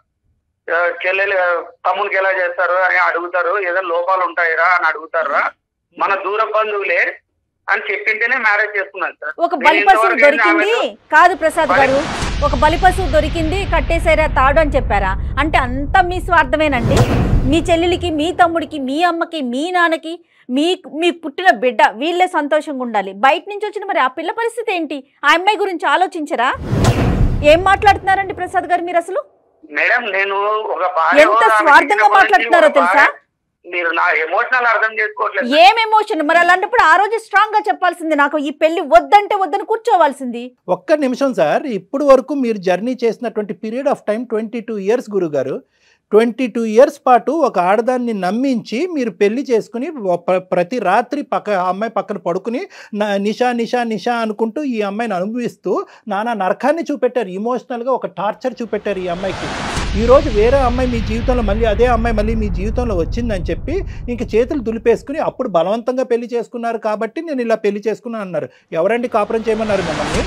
[SPEAKER 5] ఆ, చెల్లెలు తమ్మునికి ఎలా చేస్తారు అని అడుగుతారు ఏదైనా లోపాలు ఉంటాయిరా అని అడుగుతారా మన దూర బంధువులే అని చెప్పింటేనే మ్యారేజ్ చేసుకున్నాను సార్
[SPEAKER 3] ఒక
[SPEAKER 5] నేను
[SPEAKER 3] బలిపశువు
[SPEAKER 5] ఇంతవరకు
[SPEAKER 3] దొరికింది
[SPEAKER 5] ఆమెతో-
[SPEAKER 3] కాదు ప్రసాద్
[SPEAKER 5] బలి-
[SPEAKER 3] గారు ఒక బలిపశువు దొరికింది కట్టేసారా తాడు అని చెప్పారా అంటే అంతా మీ స్వార్థమేనండి మీ చెల్లెలికి మీ తమ్ముడికి మీ అమ్మకి మీ నాన్నకి మీ మీ పుట్టిన బిడ్డ వీళ్ళే సంతోషంగా ఉండాలి బయట నుంచి వచ్చిన మరి ఆ పిల్ల పరిస్థితి ఏంటి ఆ అమ్మాయి గురించి ఆలోచించరా ఏం మాట్లాడుతున్నారండి ప్రసాద్ గారు మీరు అసలు
[SPEAKER 5] మేడం నేను ఒక భార్య
[SPEAKER 3] ఎంత
[SPEAKER 5] హోదాలో
[SPEAKER 3] స్వార్థంగా
[SPEAKER 5] చిన్నప్పటి నుంచి
[SPEAKER 3] మాట్లాడుతున్నారో
[SPEAKER 5] ఒక
[SPEAKER 3] తెలుసా?
[SPEAKER 5] భార్య- మీరు నా ఎమోషనల్ అర్థం చేసుకోవట్లేదు
[SPEAKER 3] ఏం ఎమోషన్ మరి అలాంటప్పుడు ఆ రోజు స్ట్రాంగ్ గా చెప్పాల్సింది నాకు ఈ పెళ్లి వద్దంటే వద్దని కూర్చోవాల్సింది
[SPEAKER 4] ఒక్క నిమిషం సార్ ఇప్పుడు వరకు మీరు జర్నీ చేసినటువంటి period of time twenty two years గురుగారు ట్వంటీ టూ ఇయర్స్ పాటు ఒక ఆడదాన్ని నమ్మించి మీరు పెళ్లి చేసుకుని ఒక ప్ర- ప్రతి రాత్రి పక్క ఆ అమ్మాయి పక్కన పడుకుని నా నిషా నిషా నిషా అనుకుంటూ ఈ అమ్మాయిని అనుభవిస్తూ నానా నరకాన్ని చూపెట్టారు ఇమోషనల్గా ఒక టార్చర్ చూపెట్టారు ఈ అమ్మాయికి ఈరోజు వేరే అమ్మాయి మీ జీవితంలో మళ్ళీ అదే అమ్మాయి మళ్ళీ మీ జీవితంలో వచ్చిందని చెప్పి ఇంక చేతులు దులిపేసుకుని అప్పుడు బలవంతంగా పెళ్లి చేసుకున్నారు కాబట్టి నేను ఇలా పెళ్లి చేసుకున్నాను అన్నారు ఎవరండి కాపురం చేయమన్నారు మిమ్మల్ని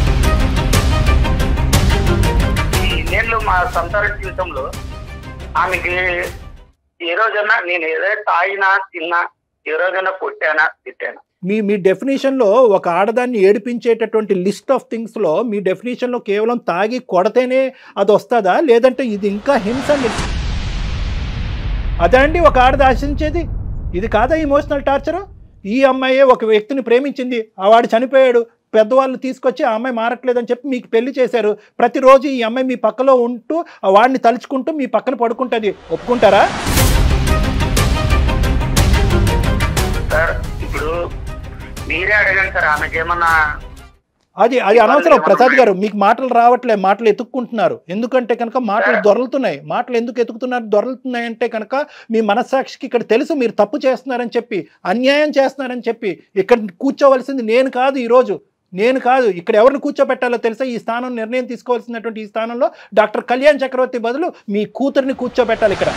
[SPEAKER 5] ఈ ఇన్నేళ్ళు మా సంసార జీవితంలో ఆమెకి ఏ రోజైనా నేను ఏదైనా తాగినా తిన్నా ఏ రోజైనా కొట్టానా తిట్టానా
[SPEAKER 4] మీ మీ డెఫినేషన్లో ఒక ఆడదాన్ని ఏడిపించేటటువంటి లిస్ట్ ఆఫ్ థింగ్స్లో మీ డెఫినేషన్లో కేవలం తాగి కొడితేనే అది వస్తుందా లేదంటే ఇది ఇంకా హింస అండి అదే అండి ఒక ఆడది ఆశించేది ఇది కాదా ఇమోషనల్ టార్చర్ ఈ అమ్మాయే ఒక వ్యక్తిని ప్రేమించింది ఆ వాడు చనిపోయాడు పెద్దవాళ్ళు తీసుకొచ్చి ఆ అమ్మాయి మారట్లేదని చెప్పి మీకు పెళ్లి చేశారు ప్రతిరోజు ఈ అమ్మాయి మీ పక్కలో ఉంటూ ఆ వాడిని తలుచుకుంటూ మీ పక్కన పడుకుంటుంది ఒప్పుకుంటారా
[SPEAKER 5] సార్ ఇప్పుడు మీరే అడగండి సార్ ఆమెకి ఏమన్నా
[SPEAKER 4] అది అది అనవసరం ప్రసాద్ గారు మీకు మాటలు రావట్లే మాటలు ఎత్తుక్కుంటున్నారు ఎందుకంటే కనుక మాటలు దొరలుతున్నాయి మాటలు ఎందుకు ఎత్తుకుతున్నారు దొరలుతున్నాయి అంటే కనుక మీ మనస్సాక్షికి ఇక్కడ తెలుసు మీరు తప్పు చేస్తున్నారని చెప్పి అన్యాయం చేస్తున్నారని చెప్పి ఇక్కడ కూర్చోవలసింది నేను కాదు ఈరోజు నేను కాదు ఇక్కడ ఎవరిని కూర్చోబెట్టాలో తెలుసా ఈ స్థానం నిర్ణయం తీసుకోవాల్సినటువంటి ఈ స్థానంలో డాక్టర్ కళ్యాణ్ చక్రవర్తి బదులు మీ కూతురిని కూర్చోబెట్టాలి ఇక్కడ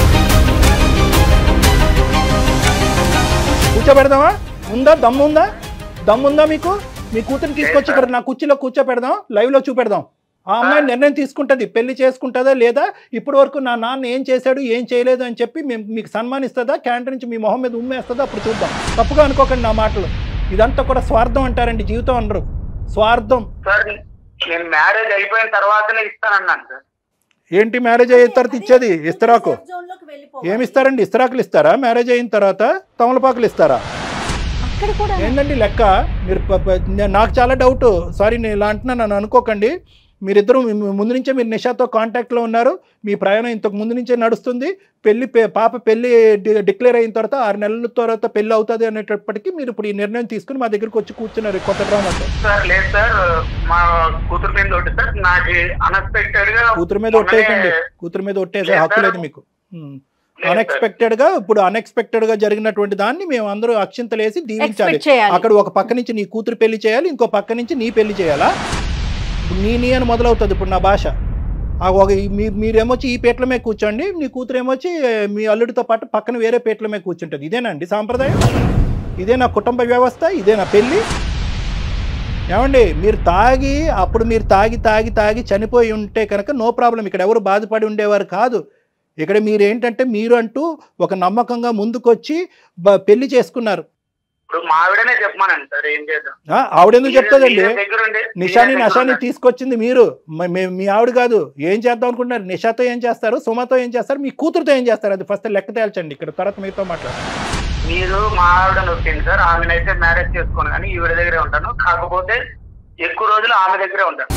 [SPEAKER 4] కూర్చోబెడదామా ఉందా దమ్ముందా దమ్ముందా మీకు మీ కూతురిని తీసుకొచ్చి ఇక్కడ నా కుర్చీలో కూర్చోబెడదాం లైవ్లో చూపెడదాం ఆ అమ్మాయి నిర్ణయం తీసుకుంటుంది పెళ్లి చేసుకుంటుందా లేదా ఇప్పటి వరకు నా నాన్న ఏం చేశాడు ఏం చేయలేదు అని చెప్పి మేము మీకు సన్మానిస్తుందా క్యాంటీన్ నుంచి మీ మొహం మీద ఉమ్మేస్తుందా అప్పుడు చూద్దాం తప్పుగా అనుకోకండి నా మాటలు ఇదంతా కూడా స్వార్థం అంటారండి జీవితం అనరు స్వార్థం
[SPEAKER 5] సార్ నేను మ్యారేజ్ అయిపోయిన తర్వాతనే ఇస్తానన్నాను సార్
[SPEAKER 4] ఏంటి మ్యారేజ్ అయిన తర్వాత ఇచ్చేది ఇస్తరాకు ఏమి ఇస్తారండి ఇస్తరాకులు ఇస్తారా మ్యారేజ్ అయిన తర్వాత తమలపాకులు ఇస్తారా
[SPEAKER 3] అక్కడ కూడా
[SPEAKER 4] ఏంటండి లెక్క మీరు ప- ప- నే- నాకు చాలా డౌట్ సారీ నేను ఇలా అంటున్నాను నన్ను అనుకోకండి మీరిద్దరు మీ- ముందు నుంచే మీరు నిషాతో కాంటాక్ట్లో ఉన్నారు మీ ప్రయాణం ఇంతకు ముందు నుంచే నడుస్తుంది పెళ్లి పె- పాప పెళ్లి డి- డిక్లేర్ అయిన తర్వాత ఆరు నెలల తర్వాత పెళ్లి అవుతుంది అనేటప్పటికీ మీరు ఇప్పుడు ఈ నిర్ణయం తీసుకుని మా దగ్గరికి వచ్చి కూర్చున్నారు ఈ కొత్త డ్రామాతో
[SPEAKER 5] సార్ లేదు సార్ మా కూతురు మీద ఒకటి సార్ నాకు అన్ఎక్స్పెక్టెడ్ గా
[SPEAKER 4] కూతురు మీద ఒట్టేయకండి కూతురు మీద ఒట్టేసే హక్కు లేదు మీకు
[SPEAKER 5] సార్.
[SPEAKER 4] అన్ఎక్స్పెక్టెడ్ గా ఇప్పుడు అన్ఎక్స్పెక్టెడ్ గా జరిగినటువంటి దాన్ని మేము అందరూ అక్షింతలేసి దీవించాలి
[SPEAKER 3] ఎక్స్పెక్ట్ చేయాలి
[SPEAKER 4] అక్కడ ఒక పక్క నుంచి నీ కూతురు పెళ్లి చేయాలి ఇంకో పక్క నుంచి నీ పెళ్లి చేయాలా ఇప్పుడు నీ నీ అని మొదలవుతుంది ఇప్పుడు నా భాష ఆ ఒక మీ మీరేమొచ్చి ఈ పీటల మీద కూర్చోండి మీ కూతురు ఏమొచ్చి మీ అల్లుడితో పాటు పక్కన వేరే పీటల మీద కూర్చుంటుంది ఇదేనండి సాంప్రదాయం ఇదే నా కుటుంబ వ్యవస్థ ఇదే నా పెళ్ళి ఏమండి మీరు తాగి అప్పుడు మీరు తాగి తాగి తాగి చనిపోయి ఉంటే కనుక నో ప్రాబ్లం ఇక్కడ ఎవరు బాధపడి ఉండేవారు కాదు ఇక్కడ మీరు ఏంటంటే మీరు అంటూ ఒక నమ్మకంగా ముందుకొచ్చి బ- పెళ్లి చేసుకున్నారు
[SPEAKER 5] ఇప్పుడు మా ఆవిడనే చెప్పమానండి సార్ ఏం చేద్దాం
[SPEAKER 4] ఆ, ఆవిడెందుకు చెప్తుందండి
[SPEAKER 5] మీ దగ్గర ఉండి
[SPEAKER 4] నిషాని
[SPEAKER 5] మీ దగ్గర
[SPEAKER 4] నషాని
[SPEAKER 5] ఉండి.
[SPEAKER 4] తీసుకొచ్చింది మీరు మ- మే- మీ ఆవిడ కాదు ఏం చేద్దాం అనుకుంటున్నారు నిషాతో ఏం చేస్తారు సుమతో ఏం చేస్తారు మీ కూతురుతో ఏం చేస్తారు అది ఫస్ట్ లెక్క తేల్చండి ఇక్కడ తర్వాత మీతో మాట్లాడు
[SPEAKER 5] మీరు మా ఆవిడ నొప్పింది సార్ ఆమెనైతే మ్యారేజ్ చేసుకోను కానీ ఈవిడ దగ్గరే ఉంటాను కాకపోతే ఎక్కువ రోజులు ఆమె దగ్గరే ఉంటాను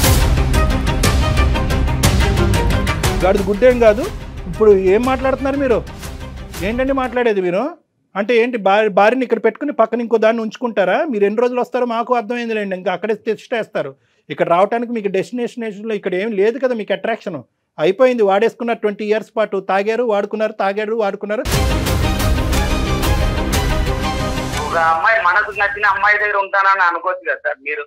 [SPEAKER 4] గాడిది గుడ్డేం కాదు ఇప్పుడు ఏం మాట్లాడుతున్నారు మీరు ఏంటండి మాట్లాడేది మీరు అంటే ఏంటి భార్య భార్యని ఇక్కడ పెట్టుకుని పక్కన ఇంకో దాన్ని ఉంచుకుంటారా మీరు ఎన్ని రోజులు వస్తారో మాకు అర్థమైందిలేండి ఇంకా అక్కడే తెచ్చేస్తారు ఇక్కడ రావడానికి మీకు డెస్టినేషన్లో ఇక్కడ ఏం లేదు కదా మీకు అట్రాక్షన్ అయిపోయింది వాడేసుకున్నారు ట్వంటీ ఇయర్స్ పాటు తాగారు వాడుకున్నారు తాగారు వాడుకున్నారు
[SPEAKER 5] ఒక అమ్మాయి మనకు నచ్చిన అమ్మాయి దగ్గర ఉంటానని అనుకోవచ్చు కదా సార్ మీరు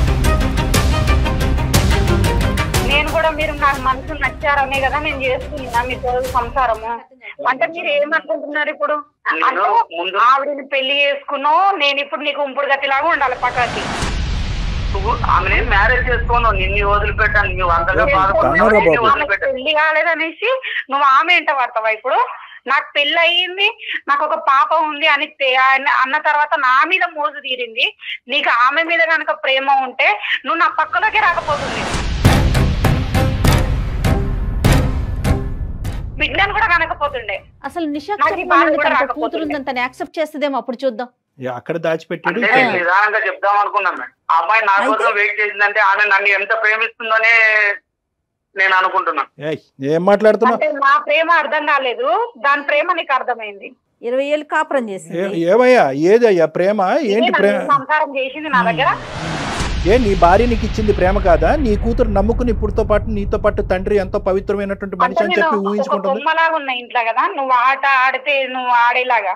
[SPEAKER 2] నేను కూడా మీరు నాకు మనసు నచ్చారనే కదా నేను చేస్తున్నా మీతో సంసారము అంటే మీరు ఏమనుకుంటున్నారు ఇప్పుడు
[SPEAKER 5] నేను
[SPEAKER 2] అంటే
[SPEAKER 5] ముందు-
[SPEAKER 2] ఆవిడని పెళ్లి చేసుకున్నావు నేను ఇప్పుడు నీకు ఉంపుడు గతిలాగా ఉండాలి పక్కకి
[SPEAKER 5] నువ్వు ఆమెనే మ్యారేజ్ చేసుకోను నిన్ను వదిలిపెట్టాను నువ్వు అంతగా
[SPEAKER 4] కన్నడ
[SPEAKER 5] బాధపడుతున్నావు
[SPEAKER 4] బాబు.
[SPEAKER 5] నిన్ను
[SPEAKER 2] ఆమెకు
[SPEAKER 5] వదిలిపెట్టాను
[SPEAKER 2] పెళ్లి కాలేదనేసి నువ్వు ఆమె ఎంట పడతావా ఇప్పుడు నాకు పెళ్లి అయ్యింది నాకు ఒక పాప ఉంది అని తె- అన్న- అన్న తర్వాత నా మీద మోజు తీరింది నీకు ఆమె మీద కనుక ప్రేమ ఉంటే నువ్వు నా పక్కలోకి రాకపోతుంది బిడ్డను కూడా కనకపోతుండే
[SPEAKER 3] అసలు నిషా
[SPEAKER 2] నాకు ఈ బాధ కూడా
[SPEAKER 3] కూతురు
[SPEAKER 2] రాకపోతుండే.
[SPEAKER 3] ఉందని తను యాక్సెప్ట్ చేస్తుందేమో అప్పుడు చూద్దాం
[SPEAKER 4] యా, అక్కడ దాచిపెట్టాడు
[SPEAKER 5] అంటే నేను నిదానంగా చెప్దాం అనుకున్నాను మేడం ఆ అమ్మాయి నా కోసం వెయిట్ చేసిందంటే ఆమె నన్ను ఎంత ప్రేమిస్తుందనే నేను అనుకుంటున్నాను
[SPEAKER 4] ఏయ్, ఏం మాట్లాడుతున్నావు
[SPEAKER 2] అంటే నా ప్రేమ అర్థం కాలేదు దాని ప్రేమ నీకు అర్థమైంది
[SPEAKER 3] ఇరవై ఏళ్ళు కాపురం
[SPEAKER 4] ఏ-
[SPEAKER 3] చేసింది
[SPEAKER 4] ఏమయ్యా ఏదయ్యా ప్రేమ ఏంటి
[SPEAKER 2] ఇదే
[SPEAKER 4] ప్రేమ
[SPEAKER 2] నన్ను సంసారం చేసింది నా దగ్గర
[SPEAKER 4] ఏ నీ భార్య నీకు ఇచ్చింది ప్రేమ కాదా నీ కూతురు నమ్ముకుని ఇప్పుడుతో పాటు నీతో పాటు తండ్రి ఎంతో పవిత్రమైనటువంటి మనిషి
[SPEAKER 2] అంటే
[SPEAKER 4] అని
[SPEAKER 2] నేను
[SPEAKER 4] చెప్పి
[SPEAKER 2] ఒక
[SPEAKER 4] ఊహించుకుంటుంది
[SPEAKER 2] బొమ్మలాగా ఉన్నా ఇంట్లో కదా నువ్వు ఆట ఆడితే నువ్వు ఆడేలాగా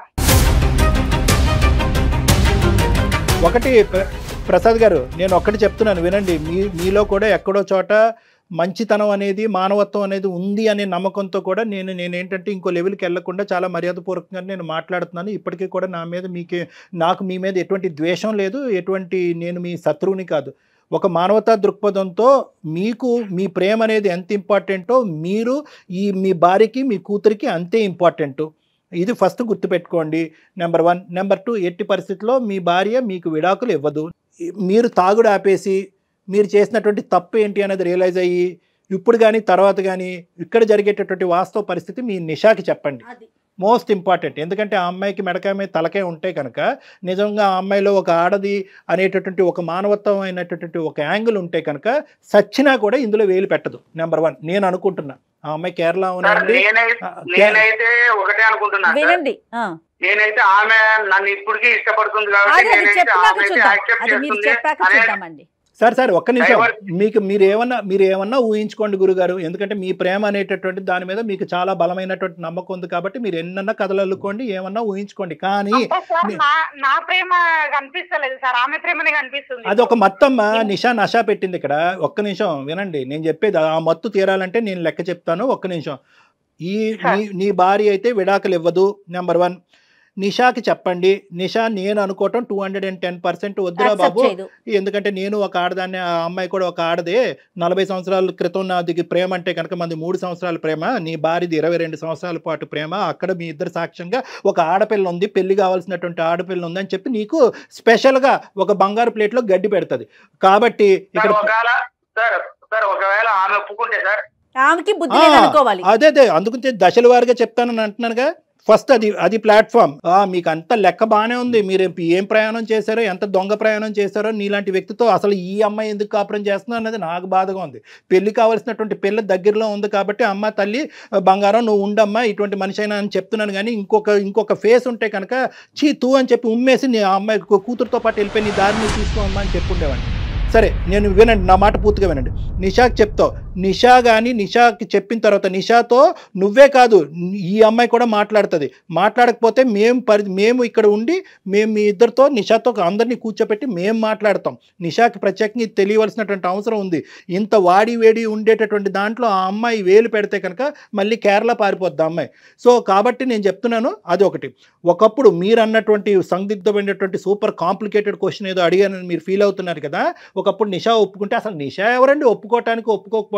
[SPEAKER 4] ఒకటి ప్ర- ప్రసాద్ గారు నేను ఒక్కటి చెప్తున్నాను వినండి మీ మీలో కూడా ఎక్కడో చోట మంచితనం అనేది మానవత్వం అనేది ఉంది అనే నమ్మకంతో కూడా నేను నేను ఏంటంటే ఇంకో లెవెల్కి వెళ్లకుండా చాలా మర్యాదపూర్వకంగా నేను మాట్లాడుతున్నాను ఇప్పటికీ కూడా నా మీద మీకే నాకు మీ మీద ఎటువంటి ద్వేషం లేదు ఎటువంటి నేను మీ శత్రువుని కాదు ఒక మానవతా దృక్పథంతో మీకు మీ ప్రేమ అనేది ఎంత ఇంపార్టెంటో మీరు ఈ మీ భార్యకి మీ కూతురికి అంతే ఇంపార్టెంట్ ఇది ఫస్ట్ గుర్తుపెట్టుకోండి నెంబర్ వన్ నెంబర్ టూ ఎట్టి పరిస్థితుల్లో మీ భార్య మీకు విడాకులు ఇవ్వదు మీరు తాగుడు ఆపేసి మీరు చేసినటువంటి తప్పు ఏంటి అనేది రియలైజ్ అయ్యి ఇప్పుడు కానీ తర్వాత కానీ ఇక్కడ జరిగేటటువంటి వాస్తవ పరిస్థితి మీ నిషాకి చెప్పండి మోస్ట్ ఇంపార్టెంట్ ఎందుకంటే ఆ అమ్మాయికి మెడకాయ మీద తలకే ఉంటే కనుక నిజంగా ఆ అమ్మాయిలో ఒక ఆడది అనేటటువంటి ఒక మానవత్వం అయినటువంటి ఒక యాంగిల్ ఉంటే కనుక సచ్చినా కూడా ఇందులో వేలు పెట్టదు నెంబర్ వన్ నేను అనుకుంటున్నా ఆ అమ్మాయి కేరళ
[SPEAKER 5] సార్
[SPEAKER 4] అవునండి
[SPEAKER 5] నేనైతే
[SPEAKER 4] ఆ,
[SPEAKER 5] నేనైతే ఒకటే అనుకుంటున్నా సార్.
[SPEAKER 3] వినండి ఆ.
[SPEAKER 5] నేనైతే ఆమె నన్ను ఇప్పటికీ ఇష్టపడుతుంది కాబట్టి
[SPEAKER 3] అది అది
[SPEAKER 5] నేనైతే
[SPEAKER 3] చెప్పాక
[SPEAKER 5] ఆమె అయితే
[SPEAKER 3] చూద్దాం
[SPEAKER 5] యాక్సెప్ట్
[SPEAKER 3] అది మీరు
[SPEAKER 5] చేస్తుంది
[SPEAKER 3] చెప్పాక
[SPEAKER 5] అనే
[SPEAKER 3] చూద్దామండి
[SPEAKER 4] సార్ సార్ ఒక్క నిమిషం
[SPEAKER 5] డైవర్ట్
[SPEAKER 4] మీకు మీరు ఏమన్నా మీరు ఏమన్నా ఊహించుకోండి గురుగారు ఎందుకంటే మీ ప్రేమ అనేటటువంటి దాని మీద మీకు చాలా బలమైనటువంటి నమ్మకం ఉంది కాబట్టి మీరు ఎన్నన్నా కథలు అల్లుకోండి ఏమన్నా ఊహించుకోండి కానీ
[SPEAKER 2] అంటే సార్
[SPEAKER 4] నే-
[SPEAKER 2] నా నా ప్రేమ కనిపిస్తలేదు సార్ ఆమె ప్రేమనే కనిపిస్తుంది
[SPEAKER 4] అది ఒక మత్తమ్మ నిషా నషా పెట్టింది ఇక్కడ ఒక్క నిమిషం వినండి నేను చెప్పేది ఆ మత్తు తీరాలంటే నేను లెక్క చెప్తాను ఒక్క నిమిషం ఈ నీ నీ భార్య అయితే విడాకులు ఇవ్వదు నెంబర్ వన్ నిషాకి చెప్పండి నిషా నేను అనుకోవటం two hundred and ten percent వద్దురా
[SPEAKER 3] Accept
[SPEAKER 4] బాబు
[SPEAKER 3] చేయదు
[SPEAKER 4] ఎందుకంటే నేను ఒక ఆడదాన్ని ఆ అమ్మాయి కూడా ఒక ఆడదే నలభై సంవత్సరాల క్రితం నాది ప్రేమ అంటే కనుక మంది మూడు సంవత్సరాల ప్రేమ నీ భార్యది ఇరవై రెండు సంవత్సరాల పాటు ప్రేమ అక్కడ మీ ఇద్దరు సాక్ష్యంగా ఒక ఆడపిల్ల ఉంది పెళ్లి కావాల్సినటువంటి ఆడపిల్ల ఉంది అని చెప్పి నీకు స్పెషల్గా ఒక బంగారు ప్లేట్లో గడ్డి పెడుతుంది కాబట్టి
[SPEAKER 5] సార్
[SPEAKER 4] ఇక్కడ
[SPEAKER 5] ఒకవేళ సార్ సార్ ఒకవేళ ఆమె ఒప్పుకుంటే సార్
[SPEAKER 3] ఆమెకి బుద్ధి
[SPEAKER 4] ఆ,
[SPEAKER 3] లేదు అనుకోవాలి
[SPEAKER 4] అదే అదే అందుకని దశల వారిగా చెప్తానని అంటున్నానుగా ఫస్ట్ అది అది ప్లాట్ఫామ్ మీకు అంత లెక్క బాగానే ఉంది మీరు ఏం ప్రయాణం చేశారో ఎంత దొంగ ప్రయాణం చేశారో నీలాంటి వ్యక్తితో అసలు ఈ అమ్మాయి ఎందుకు కాపురం చేస్తున్నా అనేది నాకు బాధగా ఉంది పెళ్లి కావాల్సినటువంటి పిల్ల దగ్గరలో ఉంది కాబట్టి అమ్మ తల్లి బంగారం నువ్వు ఉండమ్మా ఇటువంటి మనిషి అయినా అని చెప్తున్నాను కానీ ఇంకొక ఇంకొక ఫేస్ ఉంటే కనుక చీ తూ అని చెప్పి ఉమ్మేసి నీ ఆ అమ్మాయి కూ- కూతురుతో పాటు వెళ్ళిపోయి నీ దారి నువ్వు తీసుకోమ్మా అని చెప్పుండేవాడిని సరే నేను వినండి నా మాట పూర్తిగా వినండి నిషాకి చెప్తావు నిషా కానీ నిషాకి చెప్పిన తర్వాత నిషాతో నువ్వే కాదు ఈ అమ్మాయి కూడా మాట్లాడుతుంది మాట్లాడకపోతే మేము పరి మేము ఇక్కడ ఉండి మేము మీ ఇద్దరితో నిషాతో అందరినీ కూర్చోపెట్టి మేము మాట్లాడతాం నిషాకి ప్రత్యేకంగా ఇది తెలియవలసినటువంటి అవసరం ఉంది ఇంత వాడి వేడి ఉండేటటువంటి దాంట్లో ఆ అమ్మాయి వేలు పెడితే కనుక మళ్ళీ కేరళ పారిపోద్ది ఆ అమ్మాయి సో కాబట్టి నేను చెప్తున్నాను అది ఒకటి ఒకప్పుడు మీరు అన్నటువంటి సందిగ్ధమైనటువంటి సూపర్ కాంప్లికేటెడ్ క్వశ్చన్ ఏదో అడిగానని మీరు ఫీల్ అవుతున్నారు కదా ఒకప్పుడు నిషా ఒప్పుకుంటే అసలు నిషా ఎవరండి ఒప్పుకోవటానికి ఒప్పుకోకపోవటానికి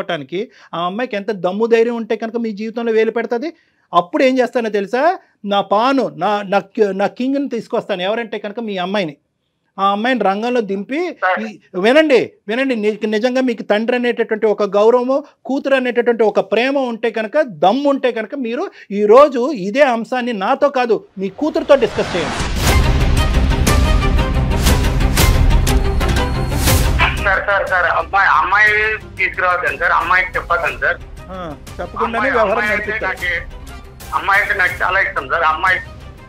[SPEAKER 4] తీసుకోవటానికి ఆ అమ్మాయికి ఎంత దమ్ము ధైర్యం ఉంటే కనుక మీ జీవితంలో వేలు పెడుతుంది అప్పుడు ఏం చేస్తానో తెలుసా నా పాను నా నా కి- నా కింగ్ని తీసుకొస్తాను ఎవరంటే కనుక మీ అమ్మాయిని ఆ అమ్మాయిని రంగంలో దింపి ఈ- వినండి వినండి నీకు నిజంగా మీకు తండ్రి అనేటటువంటి ఒక గౌరవము కూతురు అనేటటువంటి ఒక ప్రేమ ఉంటే కనుక దమ్ము ఉంటే కనుక మీరు ఈరోజు ఇదే అంశాన్ని నాతో కాదు మీ కూతురుతో డిస్కస్ చేయండి
[SPEAKER 5] సార్ సార్ సార్ అమ్మాయి అమ్మాయి తీసుకురావద్దండి సార్ అమ్మాయికి చెప్పొద్దండి సార్
[SPEAKER 4] ఆ, తప్పకుండానే
[SPEAKER 5] అమ్మాయి
[SPEAKER 4] వ్యవహారం
[SPEAKER 5] అమ్మాయి అంటే
[SPEAKER 4] నడిపిస్తారు
[SPEAKER 5] నాకు అమ్మాయి అంటే నాకు చాలా ఇష్టం సార్ అమ్మాయి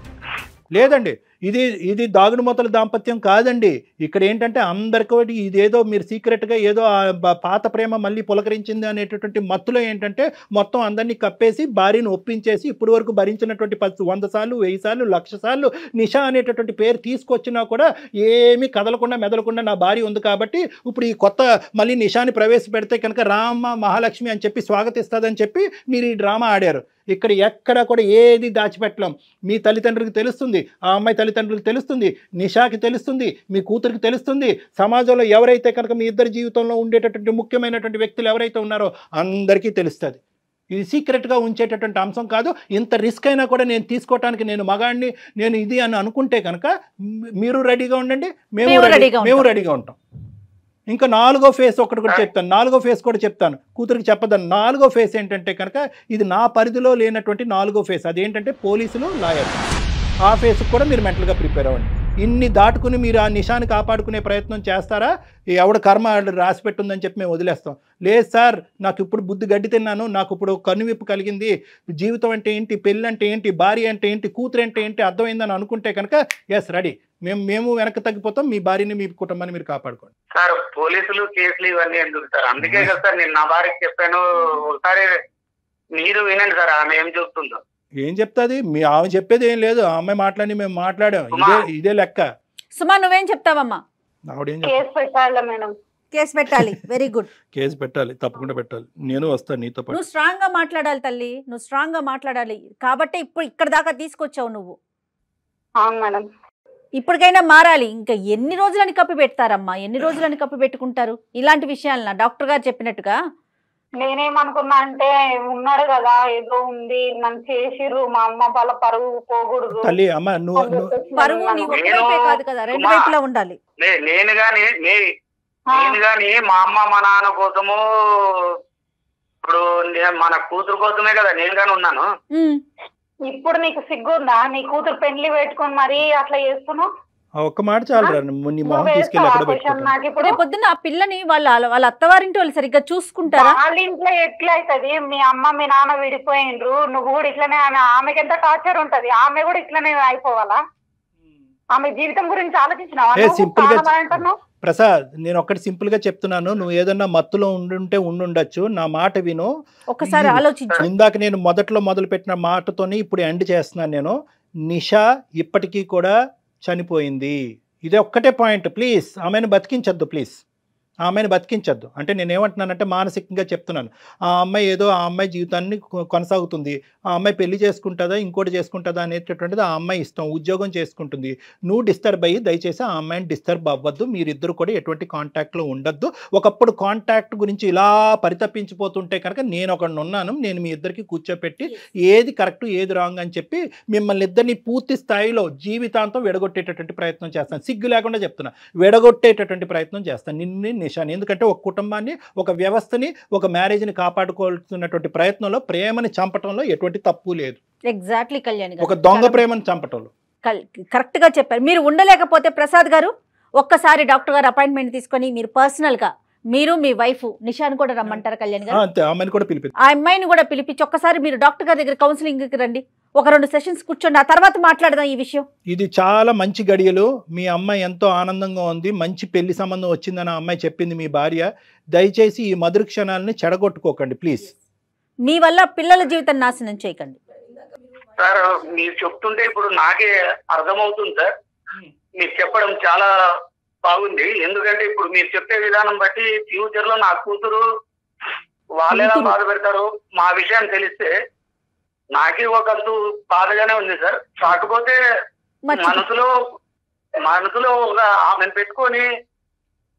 [SPEAKER 4] లేదండి ఇది ఇది దాగుడు మూతల దాంపత్యం కాదండి ఇక్కడ ఏంటంటే అందరికీ ఒకటి ఇదేదో మీరు సీక్రెట్గా ఏదో ఆ బ- పాత ప్రేమ మళ్ళీ పులకరించింది అనేటటువంటి మత్తులో ఏంటంటే మొత్తం అందరినీ కప్పేసి భార్యను ఒప్పించేసి ఇప్పటి వరకు భరించినటువంటి పది వంద సార్లు వెయ్యి సార్లు లక్ష సార్లు నిషా అనేటటువంటి పేరు తీసుకొచ్చినా కూడా ఏమీ కదలకుండా మెదలకుండా నా భార్య ఉంది కాబట్టి ఇప్పుడు ఈ కొత్త మళ్ళీ నిషాని ప్రవేశపెడితే కనుక రామ మహాలక్ష్మి అని చెప్పి స్వాగతిస్తుందని చెప్పి మీరు ఈ డ్రామా ఆడారు ఇక్కడ ఎక్కడ కూడా ఏది దాచిపెట్టలేం మీ తల్లిదండ్రులకు తెలుస్తుంది ఆ అమ్మాయి తల్లిదండ్రులకు తెలుస్తుంది నిషాకి తెలుస్తుంది మీ కూతురికి తెలుస్తుంది సమాజంలో ఎవరైతే కనుక మీ ఇద్దరి జీవితంలో ఉండేటటువంటి ముఖ్యమైనటువంటి వ్యక్తులు ఎవరైతే ఉన్నారో అందరికీ తెలుస్తుంది ఇది సీక్రెట్గా ఉంచేటటువంటి అంశం కాదు ఇంత రిస్క్ అయినా కూడా నేను తీసుకోవటానికి నేను మగాడిని నేను ఇది అని అనుకుంటే కనుక మ్- మీరు రెడీగా ఉండండి మేము
[SPEAKER 3] మేము
[SPEAKER 4] రెడీ
[SPEAKER 3] రెడీగా
[SPEAKER 4] మేము
[SPEAKER 3] ఉంటాం.
[SPEAKER 4] రెడీగా ఉంటాం ఇంకా నాలుగో ఫేస్ ఒకటి కూడా చెప్తాను నాలుగో ఫేస్ కూడా చెప్తాను కూతురికి చెప్పదని నాలుగో ఫేస్ ఏంటంటే కనుక ఇది నా పరిధిలో లేనటువంటి నాలుగో ఫేస్ అదేంటంటే పోలీసులు లాయర్ ఆ ఫేస్కి కూడా మీరు మెంటల్గా ప్రిపేర్ అవ్వండి ఇన్ని దాటుకుని మీరు ఆ నిషాన్ని కాపాడుకునే ప్రయత్నం చేస్తారా ఈ ఎవడ కర్మ రాసి పెట్టుందని చెప్పి మేము వదిలేస్తాం లేదు సార్ నాకు ఇప్పుడు బుద్ధి గడ్డి తిన్నాను నాకు ఇప్పుడు కనువిప్పు కలిగింది జీవితం అంటే ఏంటి పెళ్ళి అంటే ఏంటి భార్య అంటే ఏంటి కూతురు అంటే ఏంటి అర్థమైందని అనుకుంటే కనుక ఎస్ రెడీ మేము మేము వెనక్కి తగ్గిపోతాం మీ భార్యని మీ కుటుంబాన్ని మీరు కాపాడుకోండి
[SPEAKER 5] సార్ పోలీసులు కేసులు ఇవన్నీ ఎందుకు సార్ అందుకే కదా సార్ నేను నా భార్యకి చెప్పాను ఒకసారి మీరు వినండి సార్ ఆమె ఏం చెప్తుందో
[SPEAKER 4] ఏం చెప్తాది మీ ఆమె చెప్పేది ఏం లేదు ఆ అమ్మాయి మాట్లాడి మేము మాట్లాడాం ఇదే ఇదే లెక్క
[SPEAKER 3] సుమా నువ్వేం చెప్తావమ్మా
[SPEAKER 4] ఆవిడేం చెప్తా
[SPEAKER 2] కేసు పెట్టాలి మేడం
[SPEAKER 3] కేసు పెట్టాలి వెరీ గుడ్
[SPEAKER 4] కేసు పెట్టాలి తప్పకుండా పెట్టాలి నేను వస్తాను నీతో పాటు
[SPEAKER 3] నువ్వు స్ట్రాంగ్ గా మాట్లాడాలి తల్లి నువ్వు స్ట్రాంగ్ గా మాట్లాడాలి కాబట్టి ఇప్పుడు ఇక్కడ దాకా తీసుకొచ్చావు నువ్వు
[SPEAKER 2] అవును మేడం
[SPEAKER 3] ఇప్పటికైనా మారాలి ఇంకా ఎన్ని రోజులని కప్పి పెడతారమ్మా ఎన్ని రోజులని కప్పి పెట్టుకుంటారు ఇలాంటి విషయాలన డాక్టర్ గారు చెప్పినట్టుగా
[SPEAKER 2] నేనేమనుకున్నా అంటే ఉన్నాడు కదా ఏదో ఉంది నన్ను చేసిర్రు మా అమ్మ వాళ్ళ పరువు పోకూడదు
[SPEAKER 4] తల్లి అమ్మ నువ్వు నువ్వు
[SPEAKER 3] పరువు నీ ఒక్క
[SPEAKER 5] నేను-
[SPEAKER 3] వైపే కాదు కదా రెండు
[SPEAKER 5] సుమా.
[SPEAKER 3] వైపులా ఉండాలి
[SPEAKER 5] నే- నేను గాని నే-
[SPEAKER 2] ఆ,
[SPEAKER 5] నేను గాని మా అమ్మ మా నాన్న కోసము ఇప్పుడు నే- మన కూతురు కోసమే కదా నేను గాని ఉన్నాను
[SPEAKER 3] ఉమ్.
[SPEAKER 2] ఇప్పుడు నీకు సిగ్గుందా నీ కూతురు పెండ్లి పెట్టుకొని మరీ అట్లా చేస్తున్నావు
[SPEAKER 4] ఆ ఒక్క మాట చాలు రా నువ్వు నీ మొహం
[SPEAKER 2] నువ్వు
[SPEAKER 4] తీసుకెళ్ళి
[SPEAKER 2] వేస్తావా
[SPEAKER 4] ఎక్కడ
[SPEAKER 2] క్వశ్చన్
[SPEAKER 4] పెట్టుకుంటాను
[SPEAKER 2] నాకు ఇప్పుడు
[SPEAKER 3] రేపు పొద్దున్న ఆ పిల్లని వాళ్ళ వాళ్ళ అత్తవారింటి వాళ్ళు సరిగ్గా చూసుకుంటారా
[SPEAKER 2] వాళ్ళ ఇంట్లో ఎట్లా అవుతుంది మీ అమ్మ మీ నాన్న విడిపోయిండ్రు నువ్వు కూడా ఇట్లనే ఆమె ఆమెకి ఎంత టార్చర్ ఉంటది ఆమె కూడా ఇట్లనే అయిపోవాలా ఆమె జీవితం గురించి ఆలోచించినావా
[SPEAKER 4] ఏ,
[SPEAKER 2] నువ్వు?
[SPEAKER 4] simple గా
[SPEAKER 2] ప్రాణం అంటున్నావు?
[SPEAKER 4] ప్రసాద్ నేను ఒక్కటి సింపుల్ గా చెప్తున్నాను నువ్వు ఏదన్నా మత్తులో ఉండుంటే ఉండుండొచ్చు నా మాట విను
[SPEAKER 3] ఒక్కసారి
[SPEAKER 4] ఇది-
[SPEAKER 3] ఆలోచించు
[SPEAKER 4] ఇందాక నేను మొదట్లో మొదలు పెట్టిన మాటతోని ఇప్పుడు ఎండ్ చేస్తున్నాను నేను నిషా ఇప్పటికీ కూడా చనిపోయింది ఇది ఒక్కటే పాయింట్ ప్లీజ్ ఆమెను బతికించద్దు ప్లీజ్ ఆమెను బతికించద్దు అంటే నేను ఏమంటున్నానంటే మానసికంగా చెప్తున్నాను ఆ అమ్మాయి ఏదో ఆ అమ్మాయి జీవితాన్ని కొ- కొనసాగుతుంది ఆ అమ్మాయి పెళ్లి చేసుకుంటుందా ఇంకోటి చేసుకుంటుందా అనేటటువంటిది ఆ అమ్మాయి ఇష్టం ఉద్యోగం చేసుకుంటుంది నువ్వు డిస్టర్బ్ అయ్యి దయచేసి ఆ అమ్మాయిని డిస్టర్బ్ అవ్వద్దు మీరిద్దరు కూడా ఎటువంటి కాంటాక్ట్లో ఉండొద్దు ఒకప్పుడు కాంటాక్ట్ గురించి ఇలా పరితపించిపోతుంటే కనుక నేను ఒకడిని ఉన్నాను నేను మీ ఇద్దరికి కూర్చోపెట్టి ఏది కరెక్ట్ ఏది రాంగ్ అని చెప్పి మిమ్మల్ని ఇద్దరిని పూర్తి స్థాయిలో జీవితాంతం విడగొట్టేటటువంటి ప్రయత్నం చేస్తాను సిగ్గు లేకుండా చెప్తున్నా విడగొట్టేటటువంటి ప్రయత్నం చేస్తాను నిన్ను నిషాని ఎందుకంటే ఒక కుటుంబాన్ని ఒక వ్యవస్థని ఒక మ్యారేజ్ని కాపాడుకోవాల్సినటువంటి ప్రయత్నంలో ప్రేమని చంపటంలో ఎటువంటి తప్పు లేదు
[SPEAKER 3] ఎగ్జాక్ట్లీ కళ్యాణ్ గారు
[SPEAKER 4] ఒక దొంగ ప్రేమని చంపటంలో
[SPEAKER 3] కరెక్ట్ గా చెప్పారు మీరు ఉండలేకపోతే ప్రసాద్ గారు ఒక్కసారి డాక్టర్ గారు అపాయింట్మెంట్ తీసుకొని మీరు పర్సనల్ గా మీరు మీ వైఫ్ నిషాన్ కూడా రమ్మంటారు కళ్యాణ్
[SPEAKER 4] ఆ,
[SPEAKER 3] గారు
[SPEAKER 4] అంతే ఆమెను కూడా పిలిపి
[SPEAKER 3] ఆ అమ్మాయిని కూడా పిలిపించి ఒక్కసారి మీరు డాక్టర్ గారి దగ్గర కౌన్సిలింగ్ కి రండి ఒక రెండు సెషన్స్ కూర్చోండి ఆ తర్వాత మాట్లాడదాం ఈ విషయం
[SPEAKER 4] ఇది చాలా మంచి గడియలు మీ అమ్మాయి ఎంతో ఆనందంగా ఉంది మంచి పెళ్లి సంబంధం వచ్చిందని ఆ అమ్మాయి చెప్పింది మీ భార్య దయచేసి ఈ మధుర క్షణాలని చెడగొట్టుకోకండి ప్లీజ్
[SPEAKER 3] మీ వల్ల పిల్లల జీవితం నాశనం చేయకండి
[SPEAKER 5] సార్ మీరు చెప్తుంటే ఇప్పుడు నాకే అర్థమవుతుంది సార్ మీరు చెప్పడం చాలా బాగుంది ఎందుకంటే ఇప్పుడు మీరు చెప్పే విధానం బట్టి ఫ్యూచర్ లో నా కూతురు వాళ్ళు ఎలా
[SPEAKER 3] కూతురు.
[SPEAKER 5] బాధ పెడతారు మా విషయం తెలిస్తే నాకే ఒకంతు బాధగానే ఉంది సార్ కాకపోతే
[SPEAKER 3] మర్చిపో
[SPEAKER 5] మనసులో మనసులో ఒక ఆమెను పెట్టుకొని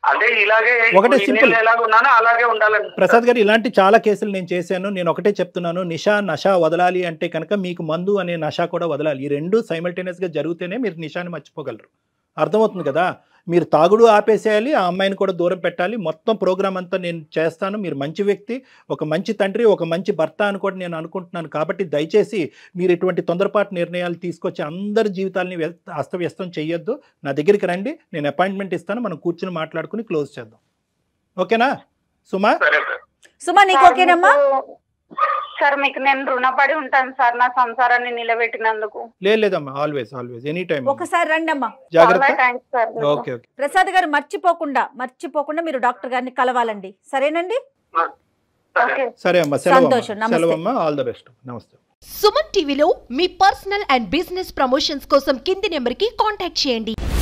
[SPEAKER 5] అంటే ఇలాగే
[SPEAKER 4] ఒకటే
[SPEAKER 5] ఇప్పుడు
[SPEAKER 4] simple.
[SPEAKER 5] ఇన్నేళ్ళు ఎలాగ ఉన్నానో అలాగే ఉండాలని
[SPEAKER 4] ప్రసాద్ గారు ఇలాంటి చాలా కేసులు నేను చేశాను నేను ఒకటే చెప్తున్నాను నిషా నష వదలాలి అంటే కనుక మీకు మందు అనే నష కూడా వదలాలి ఈ రెండు simultaneous గా జరిగితేనే మీరు నిషాని మర్చిపోగలరు అర్థమవుతుంది కదా మీరు తాగుడు ఆపేసేయాలి ఆ అమ్మాయిని కూడా దూరం పెట్టాలి మొత్తం ప్రోగ్రామ్ అంతా నేను చేస్తాను మీరు మంచి వ్యక్తి ఒక మంచి తండ్రి ఒక మంచి భర్త అని కూడా నేను అనుకుంటున్నాను కాబట్టి దయచేసి మీరు ఇటువంటి తొందరపాటు నిర్ణయాలు తీసుకొచ్చి అందరి జీవితాలని వ్యస్త- అస్తవ్యస్తం చేయొద్దు నా దగ్గరికి రండి నేను అపాయింట్మెంట్ ఇస్తాను మనం కూర్చుని మాట్లాడుకుని క్లోజ్ చేద్దాం ఓకేనా సుమా
[SPEAKER 5] సరే సార్
[SPEAKER 3] సుమా నీకు
[SPEAKER 2] సార్,
[SPEAKER 3] ఓకేనమ్మా
[SPEAKER 2] మీకు- సార్ మీకు నేను రుణపడి ఉంటాను సార్ నా సంసారాన్ని నిలబెట్టినందుకు
[SPEAKER 4] లేదు లేదమ్మా ఆల్వేస్ ఆల్వేస్ ఎనీ టైం
[SPEAKER 3] ఒకసారి రండి అమ్మా
[SPEAKER 4] జాగ్రత్త
[SPEAKER 2] చాలా థ్యాంక్స్ సార్ మీకు.
[SPEAKER 4] ఓకే ఓకే
[SPEAKER 3] ప్రసాద్ గారు మర్చిపోకుండా మర్చిపోకుండా మీరు డాక్టర్ గారిని కలవాలండి సరేనండి
[SPEAKER 5] సరే
[SPEAKER 2] ఓకే
[SPEAKER 4] సరే అమ్మా సెలవు
[SPEAKER 3] సంతోషం, నమస్తే.
[SPEAKER 4] సెలవు అమ్మా ఆల్ ద బెస్ట్ నమస్తే
[SPEAKER 6] సుమన్ టీవీలో మీ పర్సనల్ అండ్ బిజినెస్ ప్రమోషన్స్ కోసం కింది నెంబర్కి కాంటాక్ట్ చేయండి